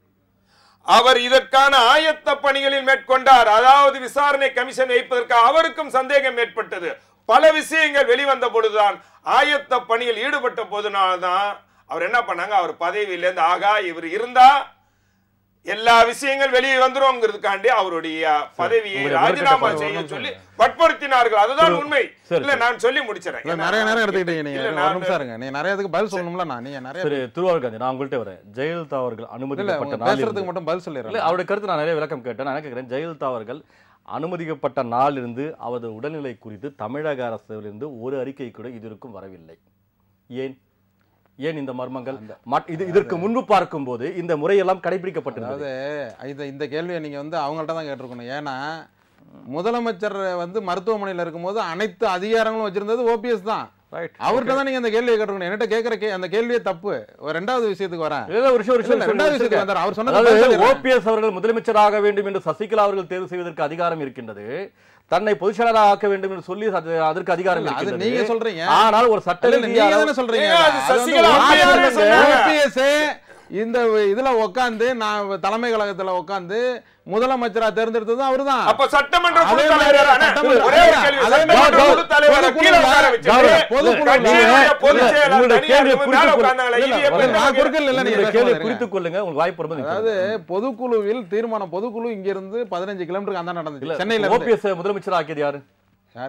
அவர் இதற்கான ஆயத்த பணிகளில் மேற்கொண்டார் அதாவது விசாரணை கமிஷன் வைப்பதற்கு அவருக்கும் சந்தேகம் ஏற்பட்டது பல விஷயங்கள் வெளிவந்த பொழுதுதான் ஆயத்த பணியில் ஈடுபட்ட போதுனால்தான் அவர் என்ன பண்ணாங்க அவர் பதவியிலேருந்து ஆகா இவர் இருந்தா எல்லா விஷயங்கள் வெளியே வந்துரும்ங்கிறதுக்காண்டி அவருடைய பதவியை உங்களுடைய ராஜினாமா விருப்பத்தை செய்ய ஒரு சொல்லி வற்புறுத்தினார்கள் அதுதான் உண்மை சரி, இல்ல நான் சொல்லி முடிச்சிடறேன் இல்ல நிறைய நேரம் எடுத்துக்கிட்டீங்க நீங்க இல்ல, ஒரு நான் நிமிஷம் இருங்க நீங்க நிறைய இதுக்கு பதில் சொல்லணும்ல நான் நீங்க நிறைய சரி திருவாரூர் காந்தி நான் உங்கள்கிட்ட வரேன் ஜெயலலிதா அவர்கள் இல்ல அனுமதிக்கப்பட்ட உங்க நாளிலிருந்து பேசுறதுக்கு மட்டும் பதில் இல்ல சொல்லிடுறேன் அவருடைய கருத்து நான் நிறைய விளக்கம் கேட்டேன் நான் கேட்கிறேன் ஜெயலலிதா அவர்கள் அனுமதிக்கப்பட்ட நாளிலிருந்து அவரது உடல்நிலை குறித்து தமிழக அரசிலிருந்து ஒரு அறிக்கை கூட இதுவரைக்கும் வரவில்லை ஏன் ஏன் இந்த மர்மங்கள் மட்- இது இதற்கு முன்பு பார்க்கும்போது இந்த முறையெல்லாம் கடைபிடிக்கப்பட்டிருந்தது அதாவது இந்த இந்த கேள்வியை நீங்க வந்து அவங்கள்ட்ட தான் கேட்டிருக்கணும் ஏன்னா முதலமைச்சர் வந்து மருத்துவமனையில் இருக்கும்போது அனைத்து அதிகாரங்களும் வச்சிருந்தது ஓபிஎஸ் தான் Right. அவர்கிட்ட தான் நீங்க அந்த கேள்வியை கேட்டிருக்கணும் என்கிட்ட கேட்கிற கே அந்த கேள்வியே தப்பு ஒரு ரெண்டாவது விஷயத்துக்கு வரேன் இல்ல, ஒரு விஷயம், ஒரு இல்ல, விஷயம், ரெண்டாவது ஒரு விஷயத்துக்கு விஷயம். வந்தார் அவர் சொன்னது பதில் அதாவது சொல்லிடுறேன். ஓபிஎஸ் அவர்கள் முதலமைச்சராக வேண்டும் என்று சசிகலா அவர்கள் தேர்வு செய்வதற்கு அதிகாரம் இருக்கின்றது தன்னை பொதுச்செயலாளராக ஆக்க வேண்டும் என்று சொல்லி அது- அதற்கு அதிகாரம் இல்ல, அது இருக்கின்றது நீங்க சொல்றீங்க ஆனால் ஒரு சட்ட இல்ல, இல்ல, நீங்க ரீதியாக தானே சொல்றீங்க ஏங்க, அது அது வந்து சசிகலா அம்மையாரே OPS சொன்னாங்க. OPS இந்த இதுல உட்கார்ந்து நான் தலைமை கழகத்துல உட்கார்ந்து முதலமைச்சரா தேர்ந்தெடுத்தது அவர்தான் அப்ப சட்டமன்ற அதே குழு மாதிரி தலைவர் தானே? சட்டமன்ற- ஒரே ஒரு கேள்வி. அதே சட்டமன்ற மாதிரி குழு தலைவரை பொதுக்குழு கீழே உட்கார இல்ல, வச்சுட்டு, கௌரவ, பொதுக்குழு கட்சியினுடைய இல்ல, பொதுச் இல்ல, செயலாளர் உங்களுடைய தனியார் கேள்வியை இவங்க மேல குறித்துக் உட்கார்ந்தாங்களே, இல்ல, இது எப்படி இல்ல, நான் நடக்குது? குறுக்கில் இல்ல, நீங்க உங்களுடைய பேச கேள்வியை பாருங்க. குறித்துக் கொள்ளுங்க உங்களுக்கு வாய்ப்பு வரும்போது நீங்க அதாவது பொதுக்குழுவில் தீர்மானம் பொதுக்குழு இங்க இருந்து பதினஞ்சு கிலோமீட்டருக்கு அந்த இல்ல நடந்துச்சு சென்னையில இருந்து ஓபிஎஸ் முதலமைச்சர் ஆக்கியது யாரு யாரு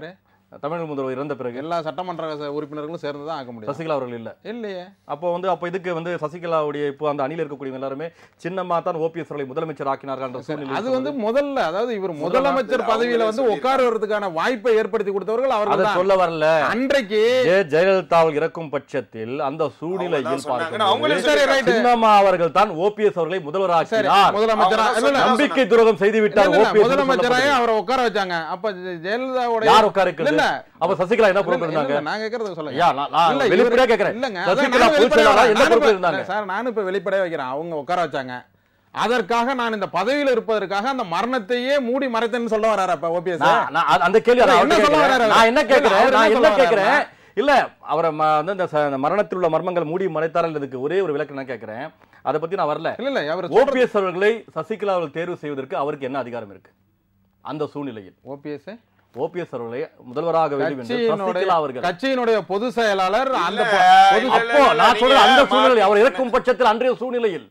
தமிழக முதல்வர் இறந்த பிறகு எல்லா சட்டமன்ற ச- உறுப்பினர்களும் சேர்ந்து தான் ஆக்க முடியும் சசிகலா அவர்கள் இல்ல இல்லையே அப்போ வந்து அப்போ இதுக்கு வந்து சசிகலாவுடைய இப்போ அந்த அணியில் இருக்கக்கூடிய எல்லாருமே சின்னமா தான் ஓபிஎஸ் அவர்களை முதலமைச்சர் ஆக்கினார்கள் என்ற சூழ்நிலை அது வந்து முதல்ல அதாவது இவர் முதலமைச்சர் அவங்களே பதவியில வந்து சொல்லியிருக்காங்க. உட்காருவதற்கான வாய்ப்பை ஏற்படுத்தி கொடுத்தவர்கள் அதை அவர்கள் தான் சொல்ல வரல அன்றைக்கு ஜெ ஜெயலலிதா அவர்கள் இறக்கும் பட்சத்தில் அந்த அவங்க சூழ்நிலையில் தான் சொன்னாங்கன்னு பார்க்கும்போது அவங்களே சரி, சொல்லியிருக்காங்க. right. சின்னம்மா அவர்கள் தான் ஓபிஎஸ் அவர்களை சரி முதல்வராக்கினார் முதலமைச்சரா அவங்க இல்ல, இல்ல, தான் நம்பிக்கை துரோகம் செய்து விட்டார் இல்ல, இல்ல, ஓபிஎஸ் முதலமைச்சராயே அவரை உட்கார வச்சாங்க அப்ப ஜெ- ஜெயலலிதாவுடைய யார் உட்கார இருக்கிறது இல்ல, அப்ப சசிகலா என்ன இல்ல, பொறுப்பு இல்ல, இருந்தாங்க இல்ல, நான் கேக்குறத சொல்லுங்க ஐயா நான் நான் இல்ல, வெளிப்படையா இவரு- கேக்குறேன் இல்லங்க, அதான் சசிகலா நானும் பொதுச் வெளிப்படையா செயலாளரா என்ன நானும் பொறுப்பு இப்ப- இருந்தாங்க சார் நானும் இப்ப வெளிப்படையா வைக்கிறேன் அவங்க உட்கார வச்சாங்க அதற்காக நான் இந்த பதவியில இருப்பதற்காக அந்த மரணத்தையே மூடி மறைத்தேன்னு சொல்ல வராரா இப்ப ஓபிஎஸ் நான் நான் அந்த- அந்த கேள்வி இல்ல, நான் என்ன அவர்கிட்ட சொல்ல கேட்கிறேன். வர்றாரு? நான் என்ன இல்ல, கேட்கிறேன் அவர் நான் என்ன என்ன சொல்ல கேட்கிறேன் இல்ல அவரை ம- வந்து இந்த ச- இந்த மரணத்தில் உள்ள மர்மங்கள் மூடி மறைத்தாரல் இதுக்கு ஒரே ஒரு விளக்கம் நான் கேட்கிறேன் அதை பத்தி நான் வரல இல்ல இல்ல அவர் ஓபிஎஸ் ஓபிஎஸ் அவர்களை சசிகலா அவர்கள் தேர்வு செய்வதற்கு அவருக்கு என்ன அதிகாரம் இருக்கு அந்த சூழ்நிலையில் ஓபிஎஸ் ஓபிஎஸ் அவர்களை முதல்வராக வேண்டும் என்று கட்சியினுடைய சசிகலா அவர்கள் கட்சியினுடைய பொதுச் செயலாளர் அந்த இல்ல, பொ- பொது- இல்ல, அப்போ இல்ல, நான் நீங்க சொல்ற அந்த மா- சூழ்நிலை அவர் இறக்கும் பட்சத்தில் அன்றைய சூழ்நிலையில்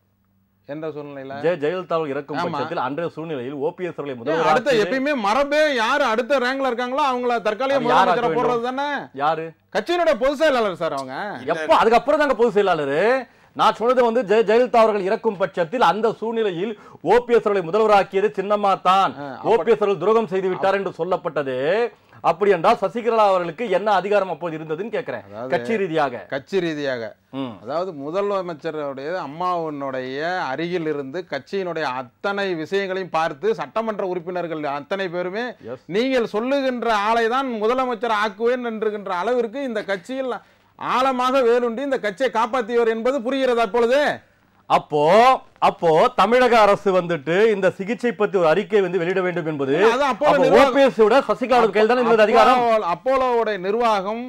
என்ற சூழ்நிலையில ஜெய ஜெயலலிதா அவர்கள் இறக்கும் ஆமா. பட்சத்தில் அன்றைய சூழ்நிலையில் ஓபிஎஸ் அவர்களை ஏன் முதல்வராக அடுத்த எப்பயுமே மரபே யாரு அடுத்த ரேங்க்ல இருக்காங்களோ அவங்கள தற்காலிக அது யார் முதலமைச்சரை ஆக்க போடுறது தானே யாரு கட்சியினுடைய பொதுச் செயலாளர் சார் அவங்க எப்போ அதுக்கப்புறம் தாங்க பொதுச் செயலாளர் நான் சொன்னது வந்து ஜெய ஜெயலலிதா அவர்கள் இறக்கும் பட்சத்தில் அந்த சூழ்நிலையில் ஓபிஎஸ் அவர்களை முதல்வராக்கியது சின்னம்மா தான் ஆ, ஓபிஎஸ் அவர்கள் துரோகம் செய்து விட்டார் என்று சொல்லப்பட்டது அப்படி என்றால் சசிகலா அவர்களுக்கு என்ன அதிகாரம் அப்போது இருந்ததுன்னு கேட்கிறேன் அதாவது- கட்சி ரீதியாக கட்சி ரீதியாக ம். அதாவது முதலமைச்சருடைய அம்மாவினுடைய அருகில் இருந்து கட்சியினுடைய அத்தனை விஷயங்களையும் பார்த்து சட்டமன்ற உறுப்பினர்கள் அத்தனை பேருமே Yes. நீங்கள் சொல்லுகின்ற ஆளை தான் முதலமைச்சர் ஆக்குவேன் என்கின்ற அளவிற்கு இந்த கட்சியில் ஆழமாக வேரூன்றி இந்த கட்சியை காப்பாற்றியவர் என்பது புரிகிறதா அப்பொழுது அப்போ அப்போ தமிழக அரசு வந்துட்டு இந்த சிகிச்சை பத்தி ஒரு அறிக்கை வந்து வெளியிட வேண்டும் என்பது இல்ல, அது அப்போலோ அப்போ நிர்வாகம். ஓபிஎஸ் விட சசிகலா கையில் தானே இருந்தது அதிகாரம் அப்போலோ- அப்போலோவுடைய நிர்வாகம்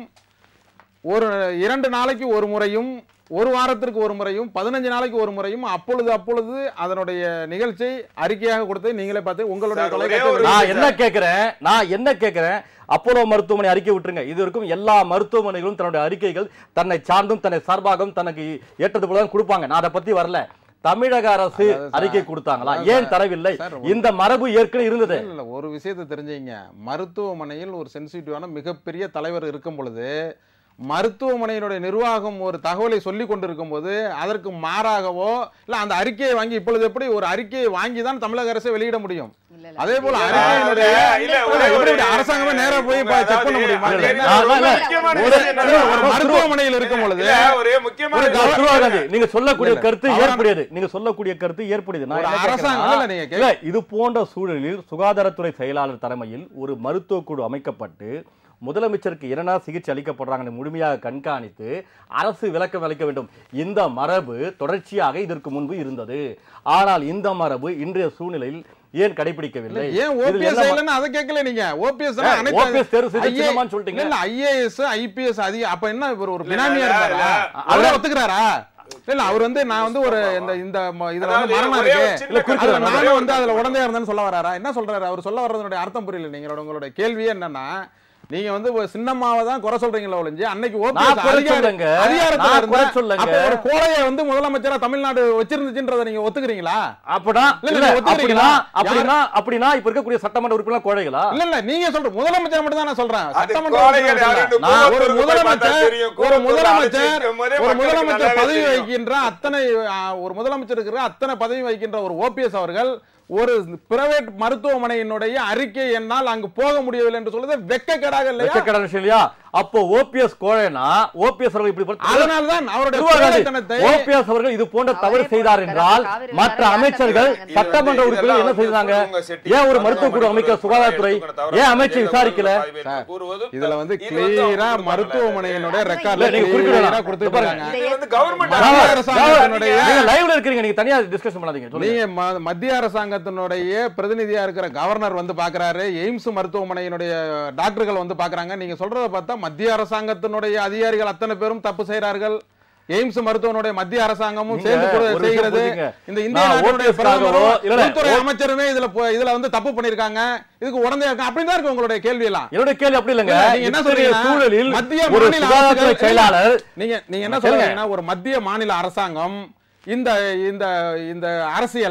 ஒரு இரண்டு நாளைக்கு ஒரு முறையும் ஒரு வாரத்திற்கு ஒரு முறையும் பதினஞ்சு நாளைக்கு ஒரு முறையும் அப்பொழுது அப்பொழுது அதனுடைய நிகழ்ச்சி அறிக்கையாக கொடுத்து நீங்களே பார்த்து உங்களுடைய சார், ஒரே தொலைக்காட்சி ஒரு- நான் என்ன கேட்கிறேன் நான் என்ன கேட்கிறேன் அப்போலோ மருத்துவமனை அறிக்கை விட்டுருங்க இது வரைக்கும் எல்லா மருத்துவமனைகளும் தன்னுடைய அறிக்கைகள் தன்னை சார்ந்தும் தன்னை சார்பாகவும் தனக்கு ஏற்றது போல தான் கொடுப்பாங்க நான் அதை பத்தி வரல தமிழக அரசு அதாவது சார், அறிக்கை கொடுத்தாங்களா அதாவது ஏன் தரவில்லை சார், இந்த மரபு ஏற்கனவே இருந்தது இல்ல, இல்ல, ஒரு விஷயத்தை தெரிஞ்சுங்க மருத்துவமனையில் ஒரு சென்சிட்டிவான மிகப்பெரிய தலைவர் இருக்கும் பொழுது மருத்துவமனையினுடைய நிர்வாகம் ஒரு தகவலை சொல்லி கொண்டிருக்கும் போது அதற்கு மாறாகவோ இல்ல அந்த அறிக்கையை வாங்கி இப்பொழுது எப்படி ஒரு அறிக்கையை வாங்கி தான் தமிழக அரசு வெளியிட முடியும் இல்ல, இல்ல. அதே போல இல்ல, அறிக்கையினுடைய இல்ல, ஒரே எப்படி ஒரு- இப்படி அரசாங்கமே நேரா போய் இப்ப check பண்ண முடியுமா? அதாவது, இல்ல, அது இல்ல, ரொம்ப இல்ல. முக்கியமான ஒரு- விஷயம் இல்ல, என்னன்னா, ஒரு மருத்துவமனையில் இருக்கும் பொழுது இல்ல, ஒரு முக்கியமான ஒரு விஷயம் துருவா காந்தி, நீங்க சொல்லக்கூடிய இல்ல, கருத்து அவரா- ஏற்புடையது நீங்க சொல்லக்கூடிய கருத்து ஏற்புடையது நான் ஒரு என்ன அரசாங்கம் கேட்கிறேன்னா, இல்ல, நீங்க கேட்க- இல்ல, இது போன்ற சூழலில் சுகாதாரத்துறை செயலாளர் தலைமையில் ஒரு மருத்துவ குழு அமைக்கப்பட்டு முதலமைச்சருக்கு என்னென்ன சிகிச்சை அளிக்கப்படுறாங்கன்னு முழுமையாக கண்காணித்து அரசு விளக்கம் அளிக்க வேண்டும் இந்த மரபு தொடர்ச்சியாக இதற்கு முன்பு இருந்தது ஆனால் இந்த மரபு இன்றைய சூழ்நிலையில் ஏன் கடைபிடிக்கவில்லை ஏன் இதில் ஓபிஎஸ் என்ன ம- இல்லைன்னு அதை கேட்கல நீங்க ஓபிஎஸ் ஏன் OPS தேர்வு செய்து சின்னமான்னு சொல்லிட்டீங்க. இல்ல ஐஏஎஸ் ஐபிஎஸ் அதிக அப்ப என்ன இவர் ஒரு இல்ல, பினாமியா இல்ல, இருந்தாரா இல்ல. அவரே ஒத்துக்கிறாரா இல்ல அவர் வந்து நான் வந்து ஒரு இந்த இந்த ம- இதுல வந்து அதாவது மரணம் ஒரே ஒரு இருக்கு சின்ன இல்ல கருத்து அதுல தான், ஒரே நானும் ஒரு வந்து அதுல கருத்து. உடந்தையா இருந்தேன்னு சொல்ல வராரா என்ன சொல்றாரு அவர் சொல்ல வர்றதனுடைய அர்த்தம் புரியல நீங்களோட உங்களுடைய கேள்வியே என்னன்னா நீங்க வந்து ஒரு சின்னம்மாவை தான் குறை சொல்றீங்களா ஒழிஞ்சு அன்னைக்கு நான் ஓபிஎஸ் குறை அதிகார சொல்லங்க. அதிகாரத்துல நான் இருந்த குறை சொல்லங்க. அப்ப ஒரு கோழையை வந்து முதலமைச்சரா தமிழ்நாடு வச்சிருந்துச்சுன்றதை நீங்க ஒத்துக்கிறீங்களா அப்படா இல்ல, இல்ல நீங்க ஒத்துக்கிறீங்களா? அப்படின்னா அப்படின்னா அப்படின்னா இப்ப இருக்கக்கூடிய சட்டமன்ற உறுப்பினர் கோழைகளா இல்ல இல்ல நீங்க சொல்ற முதலமைச்சர் மட்டும் தான் நான் சொல்றேன் அது சட்டமன்ற கோழைகள் உறுப்பினர் யாருன்னு சொல்றேன். நான் ஒரு கோவத்தூருக்கு போய் பார்த்தா முதலமைச்சர் தெரியும். ஒரு கோவத்தூர்ல முதலமைச்சர் அழைச்சிருக்கும் போதே ஒரு மக்களுக்கு முதலமைச்சர் நல்லாவே பதவி தெரியும். வகிக்கின்ற அத்தனை ஆ, ஒரு முதலமைச்சர் இருக்கிற அத்தனை பதவி வகிக்கின்ற ஒரு ஓபிஎஸ் அவர்கள் ஒரு பிரைவேட் மருத்துவமனையினுடைய அறிக்கை என்னால் அங்கு போக முடியவில்லை என்று சொல்றது வெக்கக்கேடாக இல்லையா வெச்சக்கடன் விஷயம் இல்லையா அப்போ ஓபிஎஸ் கோழைனா ஓபிஎஸ் அவர்கள் இப்படி பண்ண- அதனால்தான் அவருடைய திருவாரூர் கோழைத்தனத்தை ஓபிஎஸ் அவர்கள் இது போன்ற அவரே தவறு செய்தார் போட்டிருக்காரு. என்றால் காவிரி மற்ற விவகாரம் அமைச்சர்கள் யார்கிட்ட இது சட்டமன்ற வந்து உறுப்பினர்கள் என்ன இதெல்லாம் செய்தாங்க வந்து செட்டி ஏன் ஒரு மருத்துவ மருத்துவ குழு அமைக்க மருத்துவ சுகாதாரத்துறை எடுத்துக்கணும் தவிர ஏன் அமைச்சு ஜெயலலிதா விசாரிக்கல அவர்கள் சார், கூறுவதும் இதுல வந்து இது வந்து கிளியரா அவங்க மருத்துவமனையினுடைய இல்ல, ரெக்கார்ட்ல நீங்க குறிப்பிடலாம். கிளியரா கொடுத்துருக்காங்க இது வந்து கவர்மெண்ட் மத்திய அரசாங்கத்தினுடைய நீங்க லைவ்ல இருக்கிறீங்க நீங்க தனியா டிஸ்கஷன் பண்ணாதீங்க சொல்லுங்க நீங்க ம- மத்திய அரசாங்கத்தினுடைய பிரதிநிதியா இருக்கிற கவர்னர் வந்து பாக்குறாரு எய்ம்ஸ் மருத்துவமனையினுடைய டாக்டர்கள் வந்து பாக்குறாங்க நீங்க சொல்றத பார்த்தா மத்திய அரசாங்கத்தினுடைய அதிகாரிகள் அத்தனை பேரும் தப்பு செய்றார்கள் எய்ம்ஸ் மருத்துவனுடைய மத்திய அரசாங்கமும் நீங்க சேர்ந்து கூட ஒரு விஷயம் செய்கிறது புரிஞ்சுங்க. இந்த இந்திய நான் நாட்டினுடைய OPS க்காகவோ, பிரதமரும் இல்ல, இல்ல, உள்துறை ஓ- அமைச்சருமே இதுல போ- இதுல வந்து தப்பு பண்ணிருக்காங்க இதுக்கு உடனே இருக்கு அப்படின்னு தான் இருக்கு உங்களுடைய கேள்வி எல்லாம் என்னுடைய கேள்வி அப்படி இல்லைங்க இல்ல, நீங்க என்ன இத்தகைய சொல்றீங்கன்னா, சூழலில் மத்திய ஒரு மாநில சுகாதாரத்துறை அரசுகள் செயலாளர் நீங்க நீங்க என்ன சொல்லுங்க. சொல்றீங்கன்னா ஒரு மத்திய மாநில அரசாங்கம் இந்த இந்த இந்த அரசியலை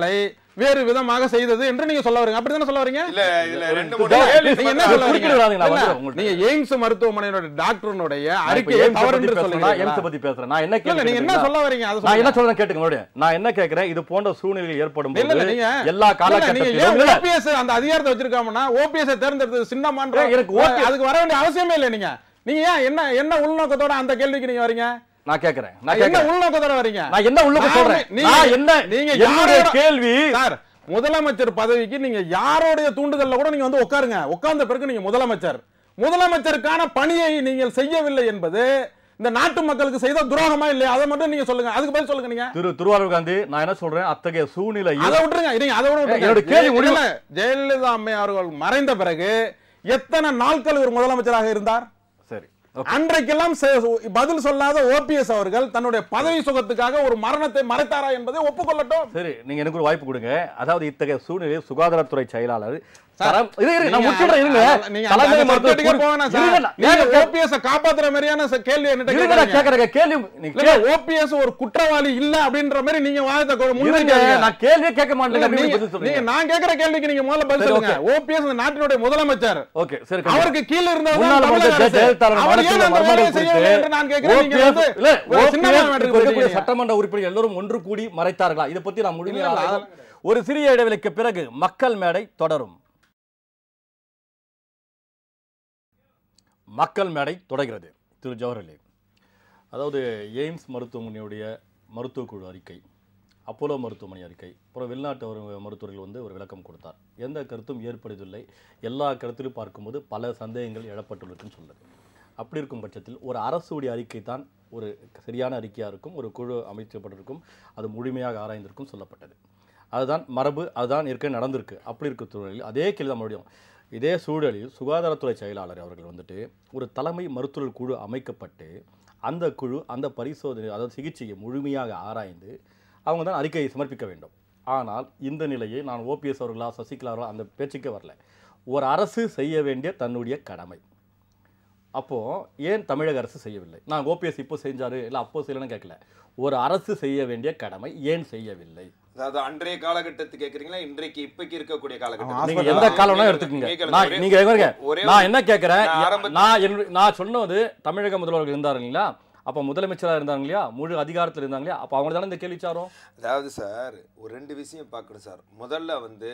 வேறு விதமாக செய்தது என்று நீங்க சொல்ல வரீங்க அப்படித்தானே சொல்ல வரீங்க இல்ல இதுல ரெண்டு இது மூணு தான். கேள்வி நீங்க என்ன அது சொல்ல வரீங்க? குறுக்கிடாதீங்க, நான் இல்ல, வந்துடுறேன் உங்கள்ட்ட. நீங்க எய்ம்ஸ் மருத்துவமனையோட டாக்டருனுடைய நான் இப்ப அறிக்கையை எய்ம்ஸ் தவறு பத்தி என்று பேசுறேன், நான் எய்ம்ஸ் சொல்லுங்க பத்தி பேசுறேன் நான் என்ன இல்ல கேள்வி நீங்க என்ன கேட்கிறேன்னா, சொல்ல வரீங்க அதை நான் என்ன சொல்லுங்க சொல்றேன் கேட்டுங்க மறுபடியும். நான் என்ன கேட்கிறேன் இது போன்ற சூழ்நிலைகள் ஏற்படும் இல்ல, இல்ல, போது நீங்க எல்லா இல்ல, நீங்க ஏன் காலகட்டத்திலும் இல்ல, OPS அந்த அதிகாரத்தை வச்சிருக்காமன்னா ஓபிஎஸ் தேர்ந்தெடுத்தது சின்னமான்ற ஏன் எனக்கு OPS அதுக்கு வர வேண்டிய அவசியமே இல்லை நீங்க நீங்க ஏன் என்ன என்ன உள்நோக்கத்தோட அந்த கேள்விக்கு நீங்க வரீங்க நான் கேட்கிறேன் நான் என்ன கேட்கிறேன் உள்நோக்கத்தோட வரீங்க நான் என்ன உள்ளுக்கு நான் சொல்றேன் நீங்க- நான் என்ன நீங்க என்னுடைய யாரோட- கேள்வி சார் முதலமைச்சர் பதவிக்கு நீங்க யாரோடைய தூண்டுதல்ல கூட நீங்க வந்து உட்காருங்க உட்கார்ந்த பிறகு நீங்க முதலமைச்சர் முதலமைச்சருக்கான பணியை நீங்கள் செய்யவில்லை என்பது இந்த நாட்டு மக்களுக்கு செய்த துரோகமா இல்லையா அதை மட்டும் நீங்க சொல்லுங்க அதுக்கு பதில் சொல்லுங்க நீங்க திரு திருவாரூர் காந்தி நான் என்ன சொல்றேன் அத்தகைய சூழ்நிலையில் அதை விட்டுருங்க நீங்க அதை விட விட்டுருங்க. என்னோட கேள்வி இல்ல, முடிவு- இல்ல, ஜெயலலிதா அம்மை அவர்கள் மறைந்த பிறகு எத்தனை நாட்கள் ஒரு முதலமைச்சராக இருந்தார் சரி ஓகே. அன்றைக்கெல்லாம் செ- பதில் சொல்லாத ஓபிஎஸ் அவர்கள் தன்னுடைய பதவி சுகத்துக்காக ஒரு மரணத்தை மறைத்தாரா என்பதை ஒப்புக்கொள்ளட்டும் சரி நீங்க எனக்கு ஒரு வாய்ப்பு கொடுங்க அதாவது இத்தகைய சூழ்நிலையில் சுகாதாரத்துறை செயலாளர் சார், தரம் இரு, இரு, நான் நீங்க முடிச்சிடுறேன், இருங்க அதெல்லாம் நீங்க தலைமை அந்த மருத்துவர் subject-க்கு குழு- போவேணாம் சார். இருங்க, நான் நீங்க ஏங்க கே- OPS -அ காப்பாத்துற மாதிரியான ச- கேள்வி என்கிட்ட இருங்க, நான் கேட்காதீங்க. கேட்கறேன் கேள்வி நீங்க இல்ல, கே- OPS ஒரு குற்றவாளி இல்ல அப்படின்ற மாதிரி நீங்க வாதத்தை கொ- இருங்க, முன்வைக்காதீங்க. நான் கேள்வியே கேட்க இல்ல, மாட்டேங்க அப்படின்னு நீங்க- பதில் சொல்றீங்க. நீங்க நான் கேட்கிற கேள்விக்கு நீங்க முதல்ல பதில் சரி, சொல்லுங்க ஓபிஎஸ் இந்த நாட்டினுடைய முதலமைச்சர் ஓகே சரி கண்டிப்பா. அவருக்கு கீழ இருந்தவர் முன்னாள் தான் தமிழக முதலமைச்சர் அரசு. ஜெயலலிதா அவர் மரணத்தில் ஏன் அந்த மர்மங்கள் வேலையை செய்யவில்லை என்று நான் கேட்கிறேன் நீங்க OPS வந்து இல்ல, ஒரு OPS சின்னமா மேட்டருக்கு இப்ப இருக்கக்கூடிய போயிட்டீங்க. சட்டமன்ற உறுப்பினர்கள் எல்லோரும் ஒன்று கூடி மறைத்தார்களா இதை பத்தி நான் இல்ல, முழுமையாக இல்ல, ஆராய்வோம். ஒரு சிறிய இடைவெளிக்கு பிறகு மக்கள் மேடை தொடரும் மக்கள் மேடை தொடர்கிறது திரு ஜவஹர்லி அதாவது எய்ம்ஸ் மருத்துவமனையுடைய மருத்துவக்குழு அறிக்கை அப்போலோ மருத்துவமனை அறிக்கை அப்புறம் வெளிநாட்டு ஒரு மருத்துவர்கள் வந்து ஒரு விளக்கம் கொடுத்தார் எந்த கருத்தும் ஏற்படுவதில்லை எல்லா கருத்திலும் பார்க்கும்போது பல சந்தேகங்கள் எழப்பட்டுள்ளதுன்னு சொல்லுது அப்படி இருக்கும் பட்சத்தில் ஒரு அரசுடைய அறிக்கை தான் ஒரு சரியான அறிக்கையாக இருக்கும் ஒரு குழு அமைக்கப்பட்டிருக்கும் அது முழுமையாக ஆராய்ந்திருக்கும் சொல்லப்பட்டது அதுதான் மரபு அதுதான் ஏற்கனவே நடந்திருக்கு அப்படி இருக்க சூழலில் அதே கேள்வி தான் மறுபடியும் இதே சூழலில் சுகாதாரத்துறை செயலாளர் அவர்கள் வந்துட்டு ஒரு தலைமை மருத்துவ குழு அமைக்கப்பட்டு அந்த குழு அந்த பரிசோதனை அதாவது சிகிச்சையை முழுமையாக ஆராய்ந்து அவங்க தான் அறிக்கையை சமர்ப்பிக்க வேண்டும் ஆனால் இந்த நிலையை நான் ஓபிஎஸ் அவர்களா சசிகலா அவர்களா அந்த பேச்சுக்கே வரல ஒரு அரசு செய்ய வேண்டிய தன்னுடைய கடமை அப்போ ஏன் தமிழக அரசு செய்யவில்லை நான் ஓபிஎஸ் இப்போ செஞ்சாரு இல்லை அப்போ செய்யலன்னு கேட்கல ஒரு அரசு செய்ய வேண்டிய கடமை ஏன் செய்யவில்லை அதாவது அன்றைய காலகட்டத்துக்கு கேக்குறீங்களா இன்றைக்கு இப்பக்கு இருக்கக்கூடிய காலகட்டம் நீங்க hospital எந்த ஆ? காலம் வேணா நீங்க- எடுத்துக்கங்க நீங்க நான் ஒரே- நீங்க எங்க ஒரே நான் என்ன கேட்கிறேன் நான் ஆரம்பத்துல- நான் என்னுடைய- நான் சொன்னது தமிழக முதல்வர்கள் இருந்தாரு இல்லையா அப்ப முதலமைச்சரா இருந்தாங்க இல்லையா முழு அதிகாரத்தில் இருந்தாங்க இல்லையா அப்ப அவங்க தானே இந்த கேள்வி சாரும் அதாவது சார் ஒரு ரெண்டு விஷயம் பார்க்கணும் சார் முதல்ல வந்து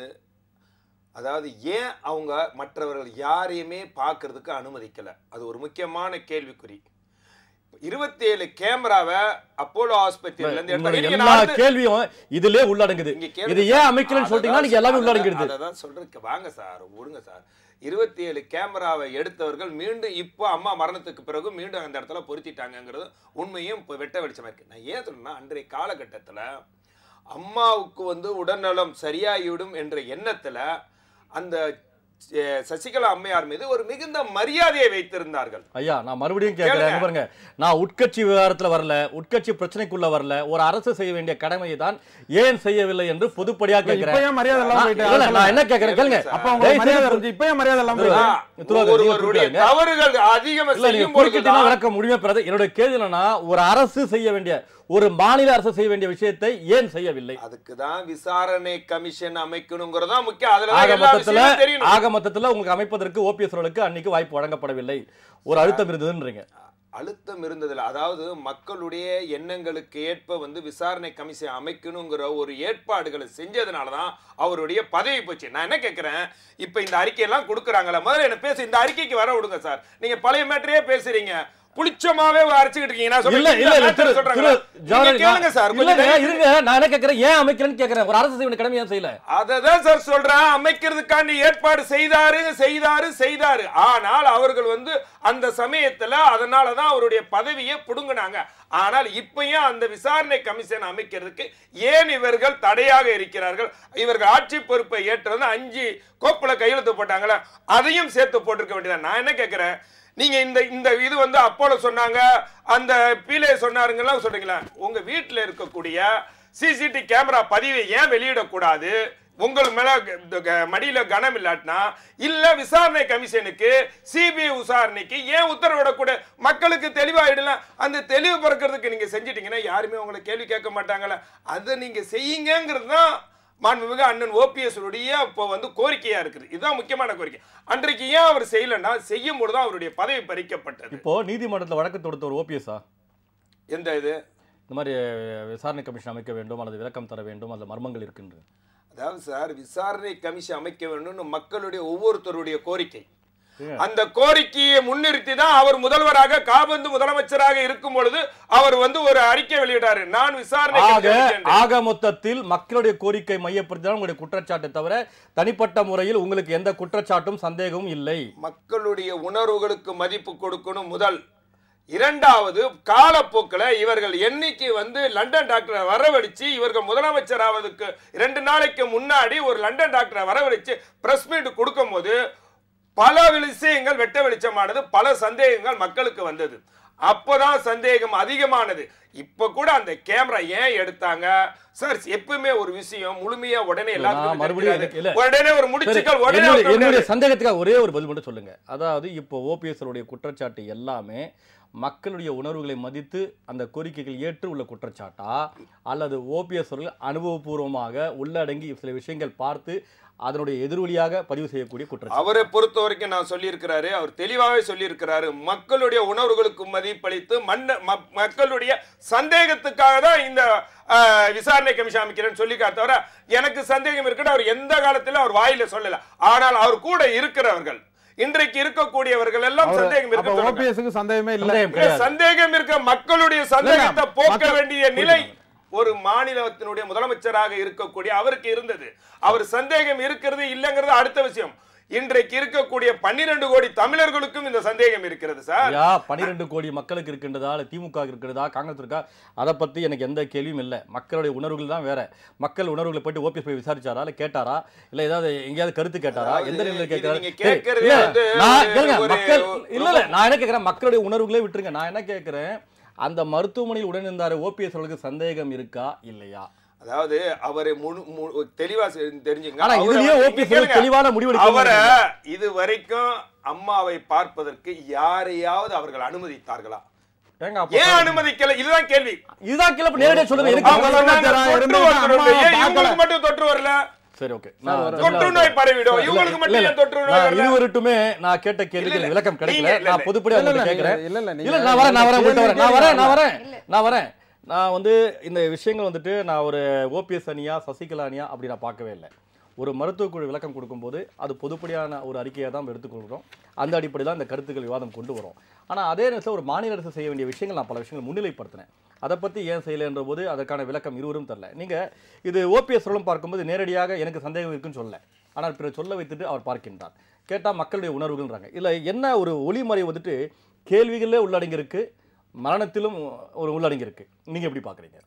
அதாவது ஏன் அவங்க மற்றவர்கள் யாரையுமே பார்க்கறதுக்கு அனுமதிக்கல அது ஒரு முக்கியமான கேள்விக்குறி இருபத்தி ஏழு கேமராவை அப்போலோ ஆஸ்பத்திரியில இருந்து எடுத்தாங்க. உங்களுடைய நீங்க எல்லா நான் வந்து- கேள்வியும் இதுலயே உள்ளடங்குது இங்க கேளுங்க இது ஏன் அமைக்கலன்னு சொல்லிட்டீங்கன்னா நீங்க எல்லாமே அதான் உள்ளடங்கிடுது அதான் சொல்றதுக்கு வாங்க சார் விடுங்க சார் இருபத்தி ஏழு கேமராவை எடுத்தவர்கள் மீண்டும் இப்போ அம்மா மரணத்துக்கு பிறகு மீண்டும் அந்த இடத்துல பொருத்திட்டாங்கங்கிறது உண்மையும் இப்போ வெட்ட வெளிச்சமா இருக்கு நான் ஏன் சொல்றேன்னா அன்றைய காலகட்டத்துல அம்மாவுக்கு வந்து உடல்நலம் சரியாகிவிடும் என்ற எண்ணத்துல அந்த அஹ், சசிகலா அம்மையார் மீது ஒரு மிகுந்த மரியாதையை வைத்திருந்தார்கள் ஐயா நான் மறுபடியும் கேட்கிறேன் கேளுங்க. இங்க பாருங்க நான் உட்கட்சி விவகாரத்துல வரல உட்கட்சி பிரச்சனைக்குள்ள வரல ஒரு அரசு செய்ய வேண்டிய கடமையை தான் ஏன் செய்யவில்லை என்று பொதுப்படியா இப்ப கேட்கிறேன் ஏன் மரியாதை இல்லாம நான் போயிட்டு இல்ல, நான் என்ன கேட்கிறேன் கேளுங்க அப்ப உங்களுக்கு தயவு மரியாதை செய்து இருந்துச்சு இப்ப ஏன் மரியாதை இல்லாம இல்ல, போயிட்டு ஆ, துரோகம் நீங்க ஒருவருடைய குறிப்பிடுங்க. தவறுகள் அதிகம் இல்ல நீங்க செய்யும் குறுக்கிட்டு பொழுதுதான் விளக்க முடியுமே பிறகு என்னுடைய கேள்வி என்னன்னா ஒரு அரசு செய்ய வேண்டிய ஒரு மாநில அரசு செய்ய வேண்டிய விஷயத்தை ஏன் செய்யவில்லை அதுக்கு தான் விசாரணை கமிஷன் அமைக்கணுங்கிறதா முக்கியம் அதுல ஆக தான் எல்லா மொத்தத்துல விஷயமும் தெரியணும் ஆக மொத்தத்துல உங்களுக்கு அமைப்பதற்கு ஓபிஎஸ் அவர்களுக்கு அன்னைக்கு வாய்ப்பு வழங்கப்படவில்லை ஒரு அழுத்தம் இருந்ததுன்றீங்க அழுத்தம் இருந்ததுல அதாவது மக்களுடைய எண்ணங்களுக்கு ஏற்ப வந்து விசாரணை கமிஷன் அமைக்கணுங்கிற ஒரு ஏற்பாடுகளை செஞ்சதுனால தான் அவருடைய பதவி போச்சு நான் என்ன கேட்கிறேன் இப்ப இந்த அறிக்கையெல்லாம் கொடுக்குறாங்களா முதல்ல என்ன பேச இந்த அறிக்கைக்கு வர விடுங்க சார் நீங்க பழைய மேட்டரே பேசுறீங்க புளிச்சமாவே அரைச்சுக்கிட்டு இருக்கீங்க நான் இல்ல சொல்றேன் இல்ல இல்ல திரு சொல்றாங்க திரு ஜவஹர்லால் கேளுங்க சார் கொஞ்சம் இல்லங்க தயவு இருங்க நான் என்ன கேக்குறேன் ஏன் அமைக்கலன்னு கேக்குறேன் ஒரு அரசு செய்ய வேண்டிய கடமை ஏன் செய்யல அததான் சார் சொல்றேன் அமைக்கிறதுக்காண்டி ஏற்பாடு செய்தாரு செய்தாரு செய்தாரு ஆனால் அவர்கள் வந்து அந்த சமயத்துல அதனாலதான் அவருடைய பதவியை புடுங்கினாங்க ஆனால் இப்பயும் அந்த விசாரணை கமிஷன் அமைக்கிறதுக்கு ஏன் இவர்கள் தடையாக இருக்கிறார்கள் இவர்கள் ஆட்சி பொறுப்பை ஏற்று வந்து அஞ்சு கோப்புல கையெழுத்து போட்டாங்களே அதையும் சேர்த்து போட்டிருக்க வேண்டியது நான் என்ன கேட்கிறேன் நீங்க இந்த இந்த இது வந்து அப்போல சொன்னாங்க அந்த பீலே சொன்னாருங்கலாம் சொல்றீங்களா உங்க வீட்டுல இருக்கக்கூடிய சிசிடி கேமரா பதிவை ஏன் வெளியிடக்கூடாது உங்கள் மேல க- இந்த க- மடியில கனம் இல்லாட்டினா இல்ல விசாரணை கமிஷனுக்கு சிபிஐ விசாரணைக்கு ஏன் உத்தரவிடக்கூட மக்களுக்கு தெளிவாயிடலாம் அந்த தெளிவு பிறக்கிறதுக்கு நீங்க செஞ்சிட்டீங்கன்னா யாருமே உங்களை கேள்வி கேட்க மாட்டாங்கல்ல அதை நீங்க செய்யுங்கிறது தான் மாண்புமிகு அண்ணன் ஓபிஎஸ் உடைய இப்போ வந்து கோரிக்கையா இருக்குது இதுதான் முக்கியமான கோரிக்கை அன்றைக்கு ஏன் அவர் செய்யலைன்னா செய்யும் பொழுது அவருடைய பதவி பறிக்கப்பட்டது இப்போ நீதிமன்றத்தில் வழக்கு தொடுத்த ஒரு ஓபிஎஸ்ஸா எந்த இது இந்த மாதிரி விசாரணை கமிஷன் அமைக்க வேண்டும் அல்லது விளக்கம் தர வேண்டும் அதில் மர்மங்கள் இருக்கின்றது அதாவது சார் விசாரணை கமிஷன் அமைக்க வேண்டும்னு மக்களுடைய ஒவ்வொருத்தருடைய கோரிக்கை ஏங்க? அந்த கோரிக்கையை முன்னிறுத்தி தான் அவர் முதல்வராக காபந்து முதலமைச்சராக இருக்கும் பொழுது அவர் வந்து ஒரு அறிக்கை வெளியிட்டாரு நான் விசாரணை ஆக கமிஷன் அமைச்சேன். ஆக மொத்தத்தில் மக்களுடைய கோரிக்கை மையப்படுத்தி தான் உங்களுடைய குற்றச்சாட்டை தவிர தனிப்பட்ட முறையில் உங்களுக்கு எந்த குற்றச்சாட்டும் சந்தேகமும் இல்லை மக்களுடைய உணர்வுகளுக்கு மதிப்பு கொடுக்கணும் முதல் இரண்டாவது காலப்போக்கில் இவர்கள் எண்ணிக்கை வந்து லண்டன் டாக்டரை வரவழைச்சு இவர்கள் முதலமைச்சர் ஆவதுக்கு இரண்டு நாளைக்கு முன்னாடி ஒரு லண்டன் டாக்டரை வரவழைச்சு பிரஸ் மீட் கொடுக்கும்போது பல விஷயங்கள் வெட்ட வெளிச்சமானது பல சந்தேகங்கள் மக்களுக்கு வந்தது அப்போதான் சந்தேகம் அதிகமானது இப்ப கூட அந்த கேமரா ஏன் எடுத்தாங்க சார் எப்பவுமே ஒரு விஷயம் முழுமையா உடனே நான் எல்லாத்துக்கும் மறுபடியும் தெரியாது. இல்ல. உடனே ஒரு சரி, முடிச்சுக்கள் உடனே என்னுடைய- அவுக்க என்னுடைய முடியாது. சந்தேகத்துக்காக ஒரே ஒரு பதில் மட்டும் சொல்லுங்க அதாவது இப்போ ஓபிஎஸ் உடைய குற்றச்சாட்டு எல்லாமே மக்களுடைய உணர்வுகளை மதித்து அந்த கோரிக்கைகள் ஏற்று உள்ள குற்றச்சாட்டா அல்லது ஓபிஎஸ் அவர்கள் அனுபவபூர்வமாக உள்ளடங்கி சில விஷயங்கள் பார்த்து அதனுடைய எதிரொலியாக பதிவு செய்யக்கூடிய குற்றச்சாட்டு அவரை பொறுத்த வரைக்கும் நான் சொல்லியிருக்கிறாரு அவர் தெளிவாகவே சொல்லியிருக்கிறாரு மக்களுடைய உணர்வுகளுக்கு மதிப்பளித்து மன்ன ம- மக்களுடைய சந்தேகத்துக்காக தான் இந்த ஆஹ், விசாரணை கமிஷன் அமைக்கிறேன்னு சொல்லிக்கார் தவிர எனக்கு சந்தேகம் இருக்குன்னு அவர் எந்த காலத்திலும் அவர் வாயில சொல்லல ஆனால் அவர் கூட இருக்கிறவர்கள் இன்றைக்கு இருக்கக்கூடியவர்கள் எல்லாம் சந்தேகம் அப்ப இருக்கு ஓபிஎஸ்க்கு சந்தேகமே இல்ல சந்தேகம் கிடையாது. சந்தேகம் இருக்க மக்களுடைய சந்தேகத்தை இல்ல, போக்க மக்கள்- வேண்டிய நிலை ஒரு மாநிலத்தினுடைய முதலமைச்சராக இருக்கக்கூடிய அவருக்கு இருந்தது அவர் சந்தேகம் இருக்கிறது இல்லைங்கிறது அடுத்த விஷயம் இன்றைக்கு இருக்கக்கூடிய பன்னிரண்டு கோடி தமிழர்களுக்கும் இந்த சந்தேகம் இருக்கிறது சார் ஐயா பனிரெண்டு கோடி மக்களுக்கு இருக்கின்றதா இல்ல திமுக க்கு இருக்கிறதா காங்கிரஸ் இருக்கா அதை பத்தி எனக்கு எந்த கேள்வியும் இல்லை மக்களுடைய உணர்வுகள் தான் வேற மக்கள் உணர்வுகளை போயிட்டு ஓபிஎஸ் போய் விசாரிச்சாரா இல்ல கேட்டாரா இல்ல ஏதாவது எங்கேயாவது கருத்து கேட்டாரா அதாவது எந்த நிலையில இது கேட்கிறாரு நீங்க சரி, கேட்கறதே இல்ல, வந்து நான் ஒரு- கேளுங்க, ஒரு- மக்கள் ஒரு- இல்ல இல்ல நான் என்ன கேட்கிறேன் மக்களுடைய உணர்வுகளே விட்டுருங்க நான் என்ன கேட்கிறேன் அந்த மருத்துவமனையில் உடனிருந்தாரு ஓபிஎஸ் அவர்களுக்கு சந்தேகம் இருக்கா இல்லையா அதாவது அவரை முழு மு- தெளிவா செ- தெரிஞ்சுங்க ஆனா அவரை இதுலயே வந்து- ஓபிஎஸ் கேளுங்க. தெளிவான முடிவெடுக்க அவரை இது வரைக்கும் அம்மாவை பார்ப்பதற்கு யாரையாவது அவர்கள் அனுமதித்தார்களா ஏங்க அப்ப ஏன் அனுமதிக்கல இதுதான் கேள்வி இதுதான் கிளப்பு நேரடியாக சொல்லுங்க ஒரு எதுக்கு அவங்க முதல்வர் சொன்னாங்க, முதலமைச்சரா தொற்று இருந்து வந்துரும். அம்மாவை ஏன் பார்க்கல. இவங்களுக்கு மட்டும் தொற்று வரல சரி ஓகே தொற்று நோய் பரவிடும் இவங்களுக்கு மட்டும் ஏன் தொற்று நோய் வரல இருவருட்டுமே நான் கேட்ட கேள்விக்கு இல்ல, விளக்கம் கிடைக்கல நீங்க- இல்ல, நான் இல்ல. பொதுப்படியா இல்ல, உங்களுக்கு இல்ல, கேட்கிறேன் இல்ல, இல்ல, நீங்க- இல்ல நான் வரேன் நான் வரேன் உங்கள்ட்ட வரேன் நான் வரேன் நான் வரேன் இல்ல. நான் வரேன் நான் வந்து இந்த விஷயங்கள் வந்துட்டு நான் ஒரு ஓபிஎஸ் அணியா சசிகலா அணியா அப்படி நான் பார்க்கவே இல்லை ஒரு மருத்துவ குழு விளக்கம் கொடுக்கும்போது அது பொதுப்படியான ஒரு அறிக்கையை தான் நம்ம எடுத்துக்கொள்கிறோம் அந்த அடிப்படையில் தான் இந்த கருத்துக்கள் விவாதம் கொண்டு வரும் ஆனால் அதே நேரத்தில் ஒரு மாநில அரசு செய்ய வேண்டிய விஷயங்கள் நான் பல விஷயங்கள் முன்னிலைப்படுத்தினேன் அதை பற்றி ஏன் செய்யலைன்ற போது அதற்கான விளக்கம் இருவரும் தரல நீங்கள் இது ஓபிஎஸ் சொல்லும் பார்க்கும்போது நேரடியாக எனக்கு சந்தேகம் இருக்குன்னு சொல்லல ஆனால் பிறர் சொல்ல வைத்துட்டு அவர் பார்க்கின்றார் கேட்டால் மக்களுடைய உணர்வுகள்ன்றாங்க இல்லை என்ன ஒரு ஒளிமறை வந்துட்டு கேள்விகளே உள்ளடங்கி இருக்கு மரணத்திலும் ஒரு உள்ளடங்கி இருக்கு நீங்க எப்படி பார்க்குறீங்க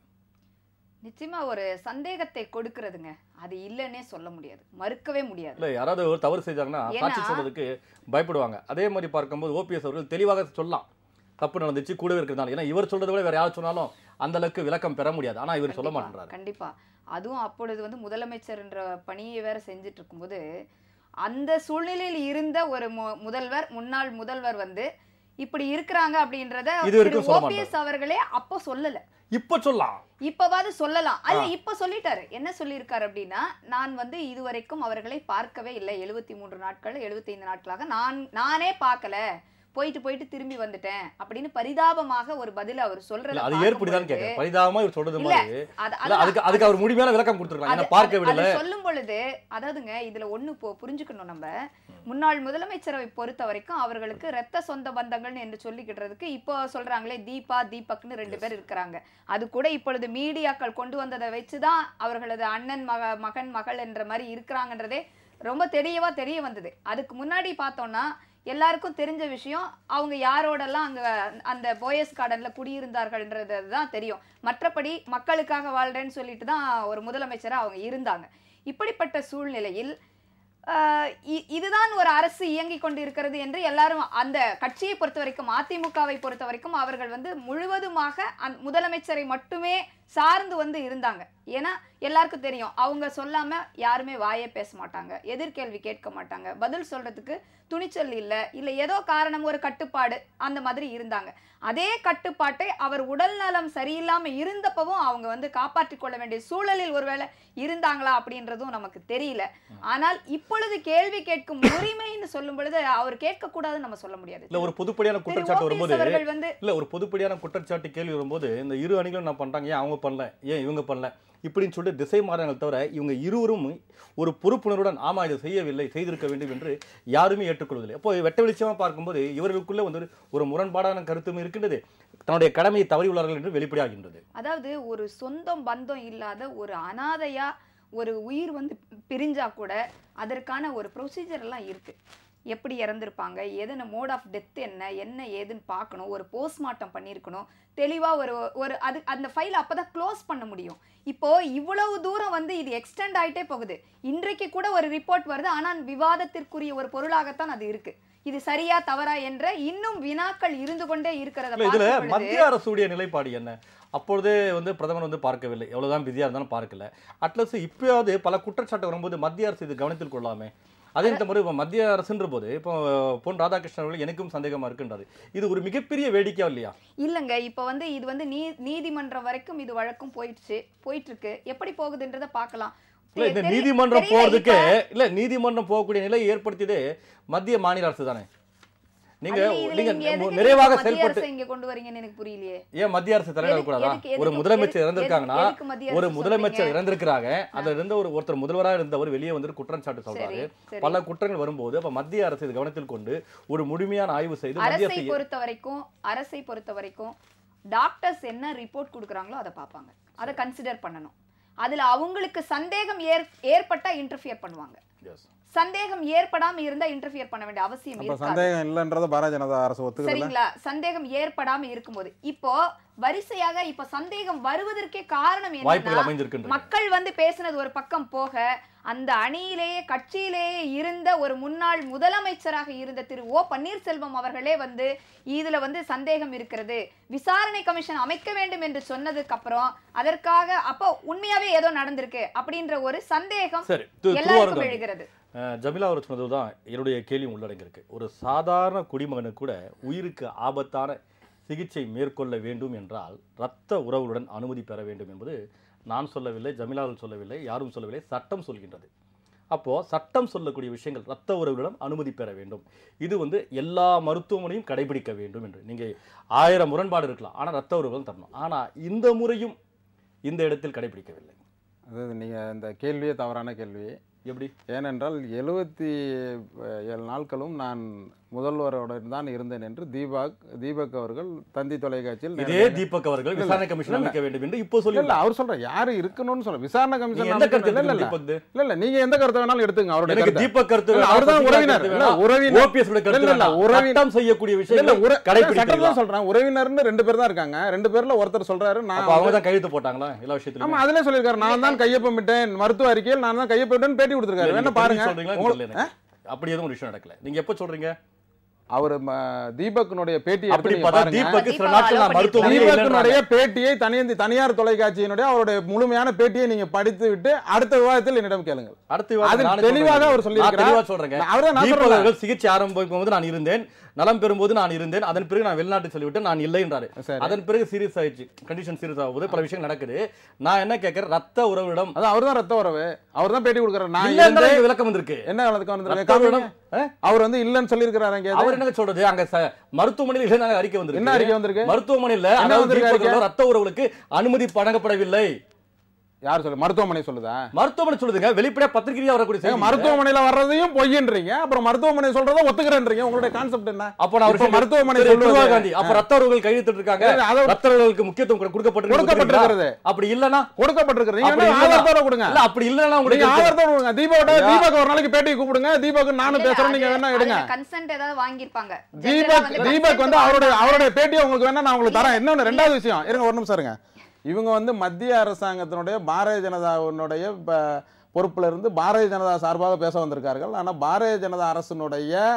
நிச்சயமா ஒரு சந்தேகத்தை கொடுக்கறதுங்க அது இல்லைன்னே சொல்ல முடியாது மறுக்கவே முடியாது இல்லை யாராவது ஒரு தவறு செய்தாங்கன்னா ஏன்னா- சாட்சி சொல்றதுக்கு பயப்படுவாங்க அதே மாதிரி பார்க்கும்போது ஓபிஎஸ் அவர்கள் தெளிவாக சொல்லலாம் தப்பு நடந்துச்சு கூடவே இருக்கிறதால ஏன்னா இவர் சொல்றதை விட வேற யார் சொன்னாலும் அந்த அளவுக்கு விளக்கம் பெற முடியாது ஆனா இவர் சொல்ல கண்டிப்பா, மாட்டேன்றாரு கண்டிப்பா அதுவும் அப்பொழுது வந்து முதலமைச்சர்ன்ற பணியை வேற செஞ்சுட்டு இருக்கும்போது அந்த சூழ்நிலையில் இருந்த ஒரு மு- முதல்வர் முன்னாள் முதல்வர் வந்து இப்படி இருக்கிறாங்க அப்படின்றத இது வரைக்கும் சொல்ல ஓபிஎஸ் அவர்களே அப்போ சொல்லல இப்ப சொல்லலாம் இப்பவாது சொல்லலாம் அல்ல இப்ப சொல்லிட்டாரு என்ன சொல்லியிருக்காரு அப்படின்னா நான் வந்து இதுவரைக்கும் அவர்களை பார்க்கவே இல்லை எழுபத்தி மூன்று நாட்கள் எழுபத்தி ஐந்து நாட்களாக நான் நானே பார்க்கல போயிட்டு போயிட்டு திரும்பி வந்துட்டேன் அப்படின்னு பரிதாபமாக ஒரு பதில் அவர் இல்ல சொல்றது அது ஏற்புடிதான் கேட்கறேன் பரிதாபமா இவர் சொல்றது இல்ல, மாதிரி அது- இல்ல அதுக்கு அதுக்கு அவர் முழுமையான விளக்கம் கொடுத்துருக்கலாம் அது- ஏன்னா பார்க்க அது- விடல அது சொல்லும் பொழுது அதாவதுங்க இதுல ஒண்ணு இப்போ புரிஞ்சுக்கணும் நம்ம முன்னாள் முதலமைச்சரை பொறுத்த வரைக்கும் அவர்களுக்கு ரத்த சொந்த பந்தங்கள் என்று சொல்லிக்கிட்டதுக்கு இப்போ சொல்றாங்களே தீபா தீபக்னு ரெண்டு பேர் இருக்கிறாங்க அது கூட இப்பொழுது மீடியாக்கள் கொண்டு வந்ததை வச்சுதான் அவர்களது அண்ணன் மக மகன் மகள் என்ற மாதிரி இருக்கிறாங்கன்றதே ரொம்ப தெளிவா தெரிய வந்தது அதுக்கு முன்னாடி பார்த்தோம்னா எல்லாருக்கும் தெரிஞ்ச விஷயம் அவங்க யாரோடெல்லாம் அங்க அந்த போயஸ் கார்டன்ல குடியிருந்தார்கள்ன்றது தான் தெரியும் மற்றபடி மக்களுக்காக வாழ்றேன்னு சொல்லிட்டு தான் ஒரு முதலமைச்சரா அவங்க இருந்தாங்க இப்படிப்பட்ட சூழ்நிலையில் ஆஹ் இ- இதுதான் ஒரு அரசு இயங்கிக் கொண்டிருக்கிறது என்று எல்லாரும் அந்த கட்சியை பொறுத்த வரைக்கும் அதிமுகவை பொறுத்த வரைக்கும் அவர்கள் வந்து முழுவதுமாக அந் முதலமைச்சரை மட்டுமே சார்ந்து வந்து இருந்தாங்க ஏன்னா எல்லாருக்கும் தெரியும் அவங்க சொல்லாம யாருமே வாயே பேச மாட்டாங்க எதிர்கேள்வி கேட்க மாட்டாங்க பதில் சொல்றதுக்கு துணிச்சல் இல்ல இல்ல ஏதோ காரணம் ஒரு கட்டுப்பாடு அந்த மாதிரி இருந்தாங்க அதே கட்டுப்பாட்டை அவர் உடல் நலம் சரியில்லாம இருந்தப்பவும் அவங்க வந்து காப்பாற்றிக் கொள்ள வேண்டிய சூழலில் ஒருவேளை இருந்தாங்களா அப்படின்றதும் நமக்கு தெரியல ஆனால் இப்பொழுது கேள்வி கேட்கும் உரிமைன்னு சொல்லும் பொழுது அவர் கேட்க கூடாதுன்னு நம்ம சொல்ல முடியாது இல்ல ஒரு பொதுப்படியான திரு குற்றச்சாட்டு ஓபிஎஸ் வரும்போது அவர்கள் வந்து இல்ல ஒரு பொதுப்படியான குற்றச்சாட்டு கேள்வி வரும்போது இந்த இரு அணிகளும் என்ன பண்றாங்க ஏன் அவங்க பண்ணல ஏன் இவங்க பண்ணல இப்படின்னு சொல்லிட்டு திசை மாறாங்கள் தவிர இவங்க இருவரும் ஒரு பொறுப்புணர்வுடன் ஆமா இதை செய்யவில்லை செய்திருக்க வேண்டும் என்று யாருமே ஏற்றுக்கொள்வதில்லை அப்போ வெட்ட வெளிச்சமா பார்க்கும்போது இவர்களுக்குள்ள வந்து ஒரு முரண்பாடான கருத்தும் இருக்கின்றது தன்னுடைய கடமையை தவறியுள்ளார்கள் என்று வெளிப்படையாகின்றது அதாவது ஒரு சொந்தம் பந்தம் இல்லாத ஒரு அனாதையா ஒரு உயிர் வந்து பிரிஞ்சா கூட அதற்கான ஒரு ப்ரொசீஜர் எல்லாம் இருக்கு எப்படி இறந்திருப்பாங்க எதன மோட் ஆஃப் டெத் என்ன என்ன ஏதுன்னு பார்க்கணும் ஒரு போஸ்ட்மார்ட்டம் பண்ணியிருக்கணும் தெளிவா ஒரு ஒரு அது அந்த ஃபைல் அப்பதான் க்ளோஸ் பண்ண முடியும் இப்போ இவ்வளவு தூரம் வந்து இது எக்ஸ்டெண்ட் ஆயிட்டே போகுது இன்றைக்கு கூட ஒரு ரிப்போர்ட் வருது ஆனால் விவாதத்திற்குரிய ஒரு பொருளாகத்தான் அது இருக்கு இது சரியா தவறா என்ற இன்னும் வினாக்கள் இருந்து கொண்டே இருக்கிறத இல்ல இதுல பார்க்கும் பொழுது- மத்திய அரசுடைய நிலைப்பாடு என்ன அப்பொழுதே வந்து பிரதமர் வந்து பார்க்கவில்லை எவ்வளவுதான் பிஸியா இருந்தாலும் பார்க்கல அட்லஸ் இப்பயாவது பல குற்றச்சாட்டு வரும்போது மத்திய அரசு இது கவனத்தில் கொள்ளாமே அதே இந்த முறை இப்போ மத்திய அரசுன்ற போது இப்போ பொன் ராதாகிருஷ்ணன் அவர்கள் எனக்கும் சந்தேகமா இருக்குன்றாரு இது ஒரு மிகப்பெரிய வேடிக்கையா இல்லையா இல்லைங்க இப்போ வந்து இது வந்து நீ நீதிமன்றம் வரைக்கும் இது வழக்கும் போயிடுச்சு போயிட்டு இருக்கு எப்படி போகுதுன்றத பார்க்கலாம் இல்ல இந்த தெரி- நீதிமன்றம் தெரியல, போறதுக்கு இப்ப- இல்ல நீதிமன்றம் போகக்கூடிய நிலை ஏற்படுத்தியதே மத்திய மாநில அரசு தானே நீங்க அதுல இதுல நீங்க இங்க எதுக்கு நிறைவாக நீங்க மத்திய செயல்பட்டு அரசை இங்க கொண்டு வரீங்கன்னு எனக்கு புரியலையே ஏன் மத்திய அரசு தலையிட எதுக்கு- கூடாதா எதுக்கு- ஒரு எதுக்கு- முதலமைச்சர் எதுக்கு- இறந்திருக்காங்கன்னா எதுக்கு மத்திய ஒரு அரசு முதலமைச்சர் சொல்றீங்க? இறந்திருக்கிறாங்க அதுல இருந்த ஒரு ஒருத்தர் முதல்வராக இருந்தவர் வெளியே வந்து குற்றம் சாட்டு சரி சொல்றாரு சரி பல குற்றங்கள் வரும்போது அப்ப மத்திய அரசு இது கவனத்தில் கொண்டு ஒரு முழுமையான ஆய்வு செய்து மத்திய அரசை அரசு பொறுத்த வரைக்கும் அரசை பொறுத்த வரைக்கும் டாக்டர்ஸ் என்ன ரிப்போர்ட் கொடுக்குறாங்களோ அதை பார்ப்பாங்க அதை கன்சிடர் பண்ணணும் அதுல அவங்களுக்கு சந்தேகம் ஏற் ஏற்பட்டா இன்டர்ஃபியர் பண்ணுவாங்க Yes. சந்தேகம் ஏற்படாம இருந்தா இன்டர்ஃபியர் பண்ண வேண்டிய அவசியம் அப்ப இருக்காது சந்தேகம் இல்லைன்றத பாரதிய ஜனதா அரசு ஒத்துக்கிறதுல சரிங்களா சந்தேகம் ஏற்படாம இருக்கும்போது இப்போ வரிசையாக இப்ப சந்தேகம் வருவதற்கே காரணம் வாய்ப்புகள் என்னன்னா அமைந்திருக்கின்றன மக்கள் வந்து பேசினது ஒரு பக்கம் போக அந்த அணியிலேயே கட்சியிலேயே இருந்த ஒரு முன்னாள் முதலமைச்சராக இருந்த திரு ஓ பன்னீர்செல்வம் அவர்களே வந்து இதுல வந்து சந்தேகம் இருக்கிறது விசாரணை கமிஷன் அமைக்க வேண்டும் என்று சொன்னதுக்கு அப்புறம் அதற்காக அப்போ உண்மையாவே ஏதோ நடந்திருக்கு அப்படின்ற ஒரு சந்தேகம் சரி தி- எல்லாருக்கும் திருவாரூர் எழுகிறது அஹ், ஜமிலா அவர் சொன்னது தான் என்னுடைய கேள்வி உள்ளடங்கியிருக்கு ஒரு சாதாரண குடிமகனுக்கு கூட உயிருக்கு ஆபத்தான சிகிச்சை மேற்கொள்ள வேண்டும் என்றால் இரத்த உறவுடன் அனுமதி பெற வேண்டும் என்பது நான் சொல்லவில்லை ஜமிலா அவர்கள் சொல்லவில்லை யாரும் சொல்லவில்லை சட்டம் சொல்கின்றது அப்போ சட்டம் சொல்லக்கூடிய விஷயங்கள் இரத்த உறவுடன் அனுமதி பெற வேண்டும் இது வந்து எல்லா மருத்துவமனையும் கடைபிடிக்க வேண்டும் என்று நீங்க ஆயிரம் முரண்பாடு இருக்கலாம் ஆனா இரத்த உறவுகள் தரணும் ஆனா இந்த முறையும் இந்த இடத்தில் கடைபிடிக்கவில்லை அதாவது நீங்கள் இந்த கேள்வியே தவறான கேள்வி எப்படி ஏனென்றால் எழுபத்தி ஏழு நாட்களும் நான் முதல்வருடன் தான் இருந்தேன் என்று தீபக் தீபக் அவர்கள் தந்தி தொலைக்காட்சியில் இதே நேரடியாக- தீபக் அவர்கள் இல்ல, விசாரணை கமிஷன் இல்ல. அமைக்க வேண்டும் என்று இப்போ இல்ல சொல்லி இல்ல அவர் சொல்ற யாரு இருக்கணும்னு சொல்ல விசாரணை நீங்க கமிஷன் எந்த அமைக்கணும். கருத்து இல்ல இல்ல எடுத்துக்கணும் இல்ல தீபக் இல்ல இல்ல நீங்க எந்த கருத்தை வேணாலும் எடுத்துங்க அவருடைய எனக்கு கருத்தை. தீபக் கருத்து இல்ல, வேணாம், அவர்தான் சசிகலா உறவினர். கருத்து இல்ல, வேணாம், உறவினர். OPS உடைய கருத்து இல்ல, இல்ல, வேணாம். உறவினர். சட்டம் செய்யக்கூடிய இல்ல, இல்ல, விஷயங்கள் உற- சட்டத்துல கடைபிடிக்கலாம் சொல்றேன் உறவினர்னு ரெண்டு பேர் தான் இருக்காங்க ரெண்டு பேர்ல ஒருத்தர் சொல்றாரு நான் அப்ப அவங்க தான் கையெழுத்து போட்டாங்களா எல்லா ஆமா விஷயத்திலும் அதுல சொல்லிருக்காரு நான் தான் கையொப்பமிட்டேன் மருத்துவ அறிக்கையில் நான் தான் கையொப்பமிட்டேன் பேட்டி கொடுத்திருக்காரு வேணா பாருங்க சொல்றீங்களா உங்களுக்கு- தெரியல எனக்கு. அப்படி எதுவும் ஒரு விஷயம் நடக்கல நீங்க எப்ப சொல்றீங்க அவர் தீபக்னுடைய பேட்டி எடுத்து அப்படி நீங்க பார்த்தா பாருங்க. தீபக் சில தீபக் நாட்கள் நான் allow மருத்துவமனையில் தீபக்கினுடைய இல்லைன்றாங்க. பேட்டியை தனியந்தி தனியார் தொலைக்காட்சியினுடைய அவருடைய முழுமையான பேட்டியை நீங்க படித்து விட்டு அடுத்த விவாதத்தில் என்னிடம் கேளுங்கள் அடுத்த விவாதம் அதில் நானே தெளிவாக சொல்றேன். அவர் சொல்லியிருக்கிறார். நான் தெளிவா சொல்றேங்க அவர்தான் நான் தீபக் சொல்றேன். அவர்கள் சிகிச்சை ஆரம்பிக்கும் போது நான் இருந்தேன் நலம் பெறும்போது நான் இருந்தேன் அதன் பிறகு நான் வெளிநாட்டு சொல்லிவிட்டு நான் இல்லை என்றாரு சரி. அதன் பிறகு சீரியஸ் ஆயிடுச்சு கண்டிஷன் சீரியஸ் ஆகும்போது பல விஷயங்கள் நடக்குது நான் என்ன கேட்கிறேன் ரத்த உறவிடம் அது அவர்தான் ரத்த உறவு அவர்தான் பேட்டி கொடுக்குறாரு நான் இல்லைன்னு இருந்தேன். எனக்கு விளக்கம் வந்திருக்கு என்ன காலத்துக்கு ரத்த வந்திருக்காங்க உறவிடம் ஆ? அவர் வந்து இல்லன்னு சொல்லியிருக்கிறாரு எங்கேயாவது அவர் என்ன சொல்றது அங்க ச- மருத்துவமனையில் இல்லைன்னு அறிக்கை வந்திருக்கு என்ன அறிக்கை வந்திருக்கு மருத்துவமனையில் என்ன அதாவது வந்திருக்கு தீபக் அறிக்கை? அவர்கள் ரத்த உறவுகளுக்கு அனுமதி வழங்கப்படவில்லை யார் சொல்லு மருத்துவமனை சொல்லுதா மருத்துவமனை சொல்லுதுங்க வெளிப்படையா பத்திரிகையா வரக்கூடிய ஏங்க, செய்தி. மருத்துவமனையில வர்றதையும் பொய்யன்றீங்க அப்புறம் மருத்துவமனை சொல்றதை ஒத்துக்கிறேன்றீங்க உங்களுடைய கான்செப்ட் என்ன அப்ப நான் ஒரு இப்ப விஷயம் மருத்துவமனை திரு சொல்லுவது- திருவா காந்தி அப்ப ரத்த உறவுகள் கையெழுத்திட்டு இருக்காங்க இல்ல, அதை ரத்த உறவுகளுக்கு முக்கியத்துவம் கொடு- கொடுக்கப்பட்டிருக்கு கொடுக்கப்பட்டிருக்கிறது. அப்படி இல்லனா கொடுக்கப்பட்டிருக்கிறது நீங்க அப்படி என்ன இல்லனா- ஆதாரத்தோட கொடுங்க இல்ல அப்படி இல்லனா நீங்க உங்களுக்கு ஆதாரத்தோட கொடுங்க தீபோட ஐயா. தீபக் ஒரு நாளைக்கு பேட்டி கூப்பிடுங்க தீபக் நானும் பேசுறேன் நீங்க வேணா எடுங்க கன்சென்ட் ஏதாவது வாங்கியிருப்பாங்க தீபக் தீபக் வந்து அவருடைய அவருடைய பேட்டியை உங்களுக்கு வேணா நான் உங்களுக்கு தரேன் இன்னொன்னு ரெண்டாவது விஷயம் இருங்க ஒரு நிமிஷம் இருங்க இவங்க வந்து மத்திய அரசாங்கத்தினுடைய பாரதிய ஜனதாவினுடைய ப- பொறுப்புல இருந்து பாரதிய ஜனதா சார்பாக பேச வந்திருக்கார்கள் ஆனா பாரதிய ஜனதா அரசினுடைய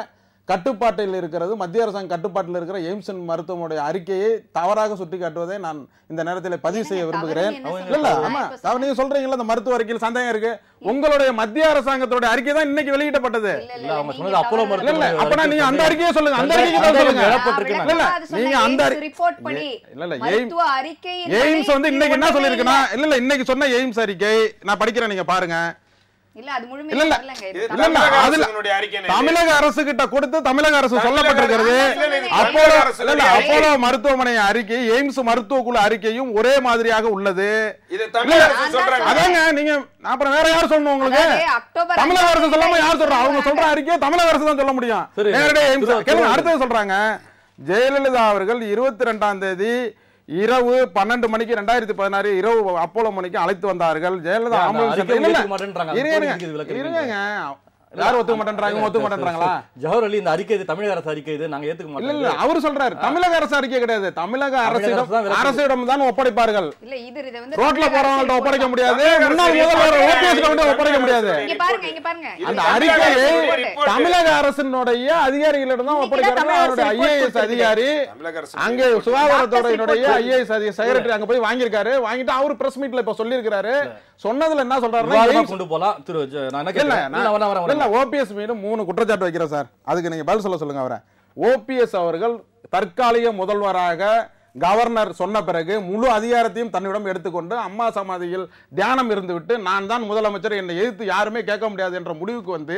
கட்டுப்பாட்டில் இருக்கிறது மத்திய அரசாங்க கட்டுப்பாட்டில் இருக்கிற எய்ம்ஸ் மருத்துவமனுடைய அறிக்கையை தவறாக சுட்டிக்காட்டுவதை நான் இந்த நேரத்தில் பதிவு செய்ய விரும்புகிறேன் தவறுன்னு என்ன இல்ல இல்ல சொல்றீங்க? ஆமா நான் இப்ப அதாவது நீங்க சொல்றீங்கல்ல இந்த மருத்துவ அறிக்கையில் சந்தேகம் இருக்கு உங்களுடைய மத்திய அரசாங்கத்தோட அறிக்கை தான் இன்னைக்கு வெளியிடப்பட்டது இல்ல, இல்ல, அவங்க நீங்க சொன்னது அப்போலோ தவறான- இல்ல இல்ல மருத்துவமனை அப்பனா நீங்க அந்த அறிக்கையை சொல்லுங்க அந்த சந்தேகம் அறிக்கையை தான் சொல்லுங்க எழப்பட்டிருக்கு நான் மேடம். விளக்கமா அது சொன்னேன். நீங்க அந்த எய்ம்ஸ் ரிப்போர்ட் படி இல்ல, இல்ல, மருத்துவ அறிக்கையின் எய்ம்ஸ் படி வந்து இன்னைக்கு என்ன ஒண்ணுமே சொல்லிருக்குன்னா இல்ல இல்ல இன்னைக்கு சொன்ன எய்ம்ஸ் அறிக்கை நான் படிக்கிறேன் நீங்க பாருங்க இல்ல அது இல்ல, முழுமையா இல்ல. வரலங்க இது இது இல்ல, இல்ல, தமிழக அதுல- அரசினுடைய அறிக்கை என்ன இது? தமிழக அரசு கிட்ட கொடுத்து தமிழக அரசு தமிழக சொல்லப்பட்டிருக்கிறது அரசு- இல்ல, இல்ல, இது அப்போலோ தமிழக அரசு இல்ல, இல்ல, அறிக்கை. அப்போலோ மருத்துவமனை அறிக்கை எய்ம்ஸ் மருத்துவ குழு அறிக்கையும் ஒரே மாதிரியாக உள்ளது இது தமிழக இல்ல, அரசு சொல்றாங்க அதாங்க நீங்க அப்புறம் வேற யார் சொல்லணும் உங்களுக்கு அதாவது அக்டோபர் தமிழக அரசு அஞ்சாம் சொல்லாம தேதி யார் சொல்றா அவங்க சொல்ற சொல்றாங்க. அறிக்கையை தமிழக அரசு தான் சொல்ல முடியும் சரி. நேரடியா எய்ம்ஸ் திரு- கேளுங்க திரு- அடுத்தது சொல்றாங்க ஜெயலலிதா அவர்கள் இருபத்தி ரெண்டாம் தேதி இரவு பன்னெண்டு மணிக்கு ரெண்டாயிரத்தி பதினாறு இரவு அப்போலோ மணிக்கு அழைத்து வந்தார்கள் ஜெயலலிதா அந்த ஆம்புலன்ஸ் அறிக்கை இல்ல, இல்ல. ஒத்துக்க மாட்டேன்றாங்க. இருங்க, அது இருங்க. இதுக்கு விளக்கம் இருங்க யார் ஒத்துக்க மாட்டேன்றாங்க இவங்க ஒத்துக்க மாட்டேன்றாங்களா ஜவஹர் அலி இந்த அறிக்கை இது தமிழக அரசு அறிக்கை இது நாங்க ஏத்துக்க இல்ல இல்ல மாட்டோம் அவரு சொல்றாரு தமிழக அரசு அறிக்கை கிடையாது தமிழக அரசிடம் அரசு தான் விளக்குது. அரசிடம் தான் ஒப்படைப்பார்கள் இல்ல இது இதை வந்து ரோட்ல தமிழக போறவங்கள்ட்ட அரசு ஒப்படைக்க report முடியாது தமிழக முன்னாள் அரசு முதல்வர் report ஓபிஎஸ் கிட்ட தமிழக ஒப்படைக்க அரசு முடியாது இங்க பாருங்க இங்க பாருங்க இது அந்த தமிழக அறிக்கையை அரசினுடைய report. தமிழக அரசினுடைய அதிகாரிகளிடம் தான் இன்னைக்கு ஒப்படைக்கிறாங்க தமிழக அரசு அவருடைய report ஐஏஎஸ் கொடுத்திருக்கு. அதிகாரி தமிழக அரசு அங்கே report. சுகாதாரத்துறையினுடைய Doctors report. ஐஏஎஸ் அதிகாரி செக்ரட்டரி அங்க போய் வாங்கியிருக்காரு வாங்கிட்டு அவரு பிரஸ் மீட்ல இப்ப சொல்லியிருக்காரு சொன்னதுல என்ன சொல்றாருன்னா விவாதமா எய்ம்ஸ் கொண்டு போலாம் திரு ஜ- நான் என்ன இல்ல கேட்கிறேன் நான்- இல்ல, வரேன், வரேன், இல்ல வரேன். ஓபிஎஸ் மீது மூணு குற்றச்சாட்டு வைக்கிறேன் சார் அதுக்கு நீங்க பதில் சொல்ல சொல்லுங்க அவரை ஓபிஎஸ் அவர்கள் தற்காலிக முதல்வராக கவர்னர் சொன்ன பிறகு முழு அதிகாரத்தையும் தன்னிடம் எடுத்துக்கொண்டு அம்மா சமாதியில் தியானம் இருந்துவிட்டு நான் தான் முதலமைச்சர் என்னை எதிர்த்து யாருமே கேட்க முடியாது என்ற முடிவுக்கு வந்து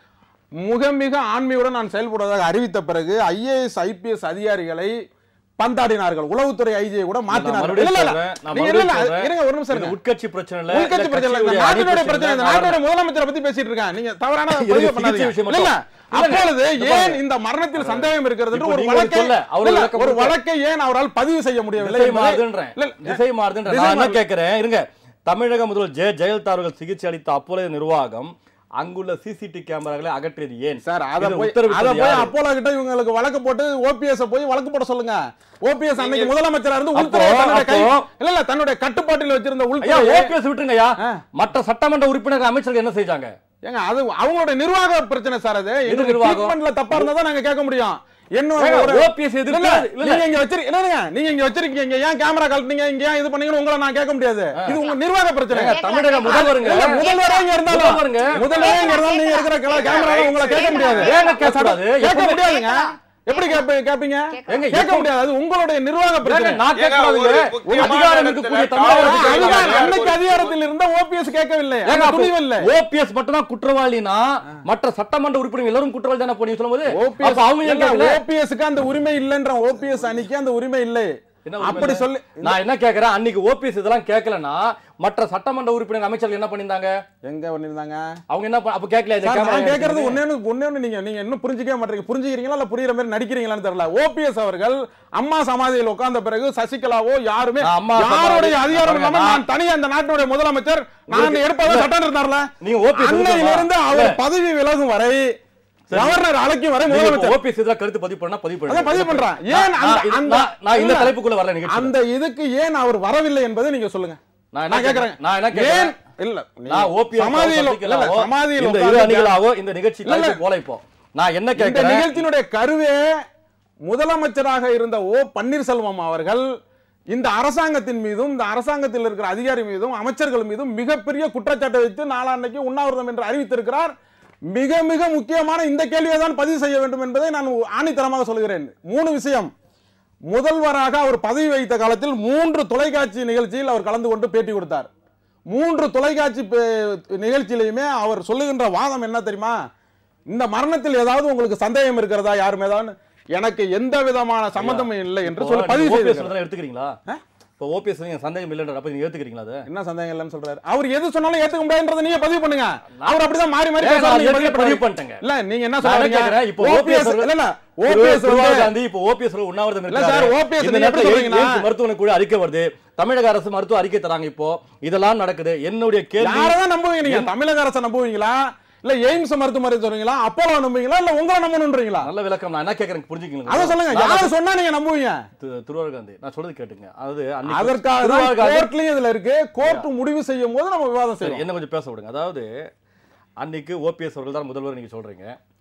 மிக மிக ஆண்மையுடன் நான் செயல்படுவதாக அறிவித்த பிறகு ஐஏஎஸ் ஐபிஎஸ் அதிகாரிகளை பந்தாடினார்கள் உளவுத்துறை ஐஜியை கூட நான் மாத்தினார்கள் மறுபடியும் இல்ல, இல்ல, சொல்றேன், நான் நீங்க மறுபடியும் இல்ல, இல்ல, சொல்றேன். இருங்க ஒரு நிமிஷம் இது இருங்க. உட்கட்சி பிரச்சனை இல்ல உள்கட்சி இல்ல பிரச்சனை இல்ல, இந்த கட்சியுடைய அணி நாட்டினுடைய பிரச்சனை பிரச்சனை இந்த இல்ல. நாட்டுடைய முதலமைச்சரை பத்தி பேசிட்டு இருக்காங்க நீங்க தவறான இது பதிவு சிகிச்சை பண்ணாதீங்க விஷயம் இல்ல, இல்ல. மட்டும். அப்பொழுது இல்ல, ஏன் பாருங்க. இந்த மரணத்தில் சந்தேகம் இருக்கிறது என்று இப்போ ஒரு நீங்க வழக்கை சொல்ல, அவர் இல்ல, விளக்கம் ஒரு கொடுக்க. வழக்கை ஏன் அவரால் பதிவு செய்ய முடியவில்லை திசை என்பதை- மாறுதுன்றேன் இல்ல, இல்ல. திசை மாறுதுன்றேன் திசை நான் என்ன மாறுது. கேட்கிறேன் இருங்க தமிழக முதல்வர் ஜெய ஜெயலலிதா அவர்கள் சிகிச்சை அளித்த அப்போலோ நிர்வாகம் அங்குள்ள சிசிடி கேமராக்களை அகற்றியது ஏன் சார் அத இது போய் உத்தரவிட்டது அத போய் யாரு? அப்போலோ கிட்ட இவங்களுக்கு வழக்கு போட்டு ஓபிஎஸ் போய் வழக்கு போட சொல்லுங்க ஓபிஎஸ் அன்னைக்கு நீங்க- முதலமைச்சரா இருந்து அப்போ- உள்துறை தன்னுடைய கை அப்போ- இல்ல இல்ல தன்னுடைய கட்டுப்பாட்டில் வச்சிருந்த ஐயா உள்துறை ஓபிஎஸ் விட்டுருங்க ஐயா ஆ. மற்ற சட்டமன்ற உறுப்பினர்கள் அமைச்சர்கள் என்ன செஞ்சாங்க ஏங்க அது அவங்களோட நிர்வாக பிரச்சனை சார் அது எங்க நிர்வாகம்? ட்ரீட்மெண்ட்ல தப்பா இருந்தா தான் நாங்க கேட்க முடியும் என்ன ஏங்க, ஒரு OPS எதிர்த்து- இல்ல, இல்ல, இல்ல. நீங்க இங்க வச்சிருக்கீங்க இல்ல, இல்ல, நீங்க இங்க வச்சிருக்கீங்க ஏன் கேமரா கழட்டினீங்க இங்க ஏன் இது பண்ணீங்கன்னு உங்களை நான் கேட்க முடியாது இது உங்க நிர்வாக பிரச்சனை ஏங்க, தமிழக முதல்வருங்க இல்ல, முதல்வரே இங்க இருந்தாலும் முதல்வருங்க. முதல்வரே இங்க இருந்தாலும் நீங்க இருக்கிற கேமரா உங்களை கேட்க முடியாது ஏங்க கேட்கக்கூடாது? கேட்க எப்பவுமே- முடியாதுங்க எப்படி கேப்ப கேப்பீங்க ஏங்க, கேட்க எப்போ- முடியாது அது உங்களுடைய நிர்வாக ஏங்க, பிரச்சனை நான் ஏங்க, கேட்கக்கூடாதுங்க. ஒரு ஒரு முக்கியமான அதிகாரம் இடத்துல இருக்கக்கூடிய காவல் தமிழக ஆ, அரசு அதுதான் கேட்கலாம். அன்னைக்கு அதிகாரத்தில் இருந்த ஓபிஎஸ் கேட்கவில்லை ஏங்க, அந்த அப்போ துணிவு இல்லை OPS மட்டும்தான் குற்றவாளினா மற்ற சட்டமன்ற உறுப்பினர்கள் எல்லாரும் குற்றவாளி தானே அப்போ நீங்க சொல்லும்போது ஓபிஎஸ் அப்ப அவங்க ஏன் கேட்கல? ஓபிஎஸ்க்கு அந்த உரிமை இல்லைன்ற ஓபிஎஸ் அணிக்கு அந்த உரிமை இல்லை என்ன உரிமை அப்படி இல்ல? சொல்லி நான் என்ன கேக்குறேன் அன்னைக்கு ஓபிஎஸ் இதெல்லாம் கேட்கலனா மற்ற சட்டமன்ற உறுப்பினர் அமைச்சர்கள் என்ன பண்ணிருந்தாங்க எங்க பண்ணிருந்தாங்க அவங்க என்ன பண்ண- அப்ப கேட்கல இந்த சார், கேமரா நான் கேட்கறது ஏன் ஒண்ணே ஒண்ணு- ஒண்ணே ஒண்ணு நீங்க நீங்க இன்னும் புரிஞ்சுக்கவே மாட்டீங்க புரிஞ்சுக்கிறீங்களா இல்ல புரியுற மாதிரி நடிக்கிறீங்களான்னு தெரியல ஓபிஎஸ் அவர்கள் அம்மா சமாதியில் உட்கார்ந்த பிறகு சசிகலாவோ யாருமே நான் அம்மா யாருடைய சமாதி- அதிகாரம் இல்லாம நான் நான் தனியா அந்த நாட்டினுடைய முதலமைச்சர் நான் எடுப்பதை சட்டம் இருந்தார்ல நீங்க OPS அன்னையிலிருந்து இல்ல. அவர் பதவி விலகும் வரை கவர்னர் அழைக்கும் வரை முதலமைச்சர் ஓபிஎஸ் இதுல கருத்து பதிவு பண்ணா பதிவு அதான் பண்ணுங்க பதிவு பண்றான் ஏன் நான் அந்த- இது- அந்த- நான்- நான் இந்த இல்ல. தலைப்புக்குள்ள வரல நிகழ்ச்சி அந்த இதுக்கு ஏன் அவர் வரவில்லை என்பதை நீங்க சொல்லுங்க நான் என்ன நான் கேக்குறேன் நான் என்ன ஏன் கேக்குறேன் இல்ல நீங்க நான் ஓபிஎஸ் சமாதியில் இல்ல, இல்ல, சமாதியில் சமாதியில் இந்த இரு உட்கார்ந்து அணிகளாவோ இந்த நிகழ்ச்சி இல்ல, இல்ல. தலைப்பு போல இப்போ நான் என்ன இந்த கேட்கிறேன் நிகழ்ச்சியினுடைய கருவே முதலமைச்சராக இருந்த ஓ பன்னீர்செல்வம் அவர்கள் இந்த அரசாங்கத்தின் மீதும் இந்த அரசாங்கத்தில் இருக்கிற அதிகாரி மீதும் அமைச்சர்கள் மீதும் மிகப்பெரிய குற்றச்சாட்டை வைத்து நாளான்னைக்கு உண்ணாவிரதம் என்று அறிவித்திருக்கிறார் மிக மிக முக்கியமான இந்த கேள்வியை தான் பதிவு செய்ய வேண்டும் என்பதை நான் ஆணித்தரமாக சொல்கிறேன் மூணு விஷயம் முதல்வராக அவர் பதவி வைத்த காலத்தில் மூன்று தொலைக்காட்சி நிகழ்ச்சியில் அவர் கலந்து கொண்டு பேட்டி கொடுத்தார் மூன்று தொலைக்காட்சி பே- நிகழ்ச்சியிலையுமே அவர் சொல்லுகின்ற வாதம் என்ன தெரியுமா இந்த மரணத்தில் ஏதாவது உங்களுக்கு சந்தேகம் இருக்கிறதா யார் மீதாவது எனக்கு எந்த விதமான சம்பந்தமும் இல்லை என்று சொல்லி பதிவு ஓபிஎஸ் செய்திருக்கிறார் எடுத்துக்கிறீங்களா இப்போ ஓபிஎஸ் நீங்க சந்தேகம் இல்லைன்ற அப்ப நீங்க ஏத்துக்கிறீங்களா அதை என்ன சந்தேகம் இல்லைன்னு சொல்றாரு அவர் எது சொன்னாலும் ஏத்துக்க முடியாதுன்றதை நீங்க பதிவு பண்ணுங்க அவர் அப்படிதான் மாறி மாறி ஏன் பேசுறாரு, நான் நீங்க ஏற்கனவே பதிவு பதிவு பண்ணுங்க. பண்ணிட்டேங்க. இல்ல நீங்க என்ன நான் என்ன சொல்றீங்க கேக்குறேன், இப்போ ஓபிஎஸ் OPS இல்ல இல்ல திரு ஓபிஎஸ் திருவா வந்து காந்தி இப்போ ஓபிஎஸ் உண்ணாவிரதம் இல்ல இருக்காரு. சார், OPS இந்த நீங்க எப்படி நேரத்துல சொல்றீங்கன்னா? எய்ம்ஸ் மருத்துவமனை கூட அறிக்கை வருது தமிழக அரசு மருத்துவ அறிக்கை தராங்க இப்போ இதெல்லாம் நடக்குது என்னுடைய கேள்வி யாரதான் நம்புவீங்க நீங்க தமிழக அரசை நம்புவீங்களா இல்ல எய்ம்ஸ் மருத்துவமனை சொல்றீங்களா அப்போலோ நம்புவீங்களா இல்ல உங்களை நம்பணும்ன்றீங்களா நல்ல விளக்கம் நான் என்ன கேக்குறேன் புரிஞ்சுக்கீங்களா அத சொல்லுங்க யாரு சொன்னா நீங்க நம்புவீங்க திரு- திருவாரூர் காந்தி நான் சொல்றது கேட்டுங்க அதாவது அன்னைக்கு அதற்காக திருவாரூர் தான் காந்தி கோர்ட்லயும் இதுல இருக்கு கோர்ட் முடிவு செய்யும் போது நம்ம விவாதம் சரி செய்யணும் என்ன கொஞ்சம் பேச விடுங்க அதாவது அன்னைக்கு ஓபிஎஸ் அவர்கள் தான் முதல்வர் நீங்க சொல்றீங்க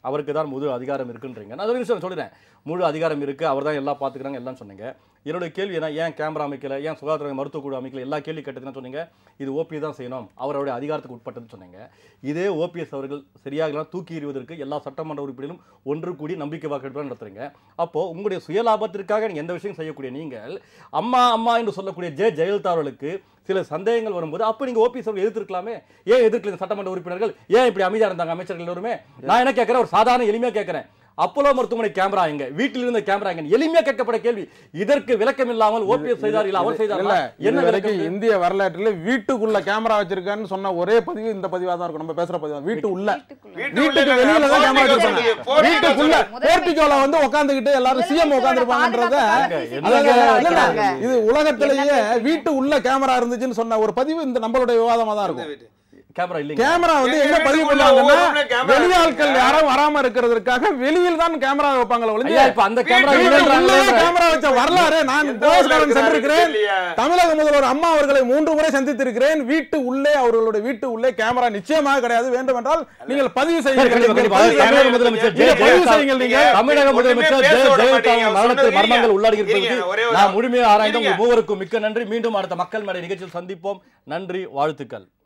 அவருக்கு தான் முழு அதிகாரம் இருக்குன்றீங்க நான் ஒரு விஷயம் சொல்லிடுறேன் முழு அதிகாரம் இருக்கு அவர் தான் எல்லாம் பார்த்துக்கிறாங்க எல்லாம் சொன்னீங்க என்னோட கேள்வி என்ன ஏன் கேமரா அமைக்கல ஏன் சுகாதார மருத்துவ குழு அமைக்கல எல்லா கேள்வி கேட்டதுன்னு சொன்னீங்க இது ஓபி தான் செய்யணும் அவருடைய அதிகாரத்துக்கு உட்பட்டதுன்னு சொன்னீங்க இதே ஓபிஎஸ் அவர்கள் சரியாக தூக்கி எறிவதற்கு எல்லா சட்டமன்ற உறுப்பினரும் ஒன்று கூடி நம்பிக்கை வாக்கெடுப்பு நடத்துறீங்க அப்போ உங்களுடைய சுயலாபத்திற்காக நீங்க எந்த விஷயம் செய்யக்கூடிய நீங்கள் அம்மா அம்மா என்று சொல்லக்கூடிய ஜெ ஜெயலலிதா அவர்களுக்கு சில சந்தேகங்கள் வரும்போது அப்போ நீங்க ஓபிஎஸ் அவர்கள் எதிர்த்திருக்கலாமே ஏன் எதிர்க்கல இந்த சட்டமன்ற உறுப்பினர்கள் ஏன் இப்படி அமைதியா இருந்தாங்க அமைச்சர்கள் எல்லோருமே நான் என்ன கேட்கிறேன் ஒரு சாதாரண எளிமையா கேட்கிறேன் அப்போலோ மருத்துவமனை கேமரா எங்க வீட்டில் இருந்த கேமரா எங்க எளிமையா கேட்கப்பட்ட கேள்வி இதற்கு விளக்கம் இல்லாமல் ஓபிஎஸ் செய்தார் இல்ல அவர் செய்தார் இல்ல என்ன என்ன வரைக்கும் விளக்கம் இந்திய வரலாற்றில் வீட்டுக்குள்ள கேமரா வச்சிருக்கான்னு சொன்ன ஒரே பதிவு இந்த பதிவா தான் இருக்கும் நம்ம பேசுற பதிவு தான். வீட்டு உள்ள வீட்டுக்கு வெளியில தான் கேமரா வச்சிருப்பாங்க வீட்டுக்குள்ள போர்ட்டிகோல வந்து உட்கார்ந்துகிட்டு எல்லாரும் சிஎம் உட்கார்ந்துருப்பாங்கன்றத என்னங்க இல்ல, இது உலகத்திலேயே வீட்டு உள்ள கேமரா இருந்துச்சுன்னு சொன்ன ஒரு பதிவு இந்த நம்மளுடைய விவாதமா தான் இருக்கும் கேமரா இல்லைங்க கேமரா வந்து எங்க எங்க பதிவு வீட்டுக்குள்ள பண்ணுவாங்கன்னா ஒவ்வொரு roomல camera வெளியாட்கள் வச்சிருக்காங்க. யாரும் வராம இருக்கிறதுக்காக வெளியில் தான் கேமரா வைப்பாங்களே ஒழிஞ்சு ஐயா இப்ப அந்த கேமரா வீட்டு வீட்டு உள்ளே இல்லைன்றாங்களே. கேமரா வச்ச வரலாறு நான் எந்த ஊர்ல போஸ்காரன் இருக்கிறாரு சென்றிருக்கிறேன் தெரியலையே. தமிழக முதல்வர் அம்மா அவர்களை மூன்று முறை சந்தித்திருக்கிறேன் வீட்டு உள்ளே அவர்களுடைய வீட்டு உள்ளே கேமரா நிச்சயமாக கிடையாது வேண்டும் என்றால் நீங்கள் பதிவு சரி, கண்டிப்பா, கண்டிப்பா. செய்யுங்கள் தமிழக முதலமைச்சர் ஜெ நீங்க பதிவு ஜெயலலிதா செய்யுங்கள் நீங்க தமிழக ஒண்ணுமே முதலமைச்சர் பேச ஜெய விட ஜெயலலிதா மாட்டீங்க. மரணத்தில் சொன்னது மர்மங்கள் இருங்க. உள்ளடங்கி இருங்க, இருப்பதற்கு ஒரே ஒரு நான் முழுமையாக ஆராய்ந்த இருங்க. உங்கள் மூவருக்கும் மிக்க நன்றி மீண்டும் அடுத்த மக்கள் மேடை நிகழ்ச்சியில் சந்திப்போம் நன்றி வாழ்த்துக்கள்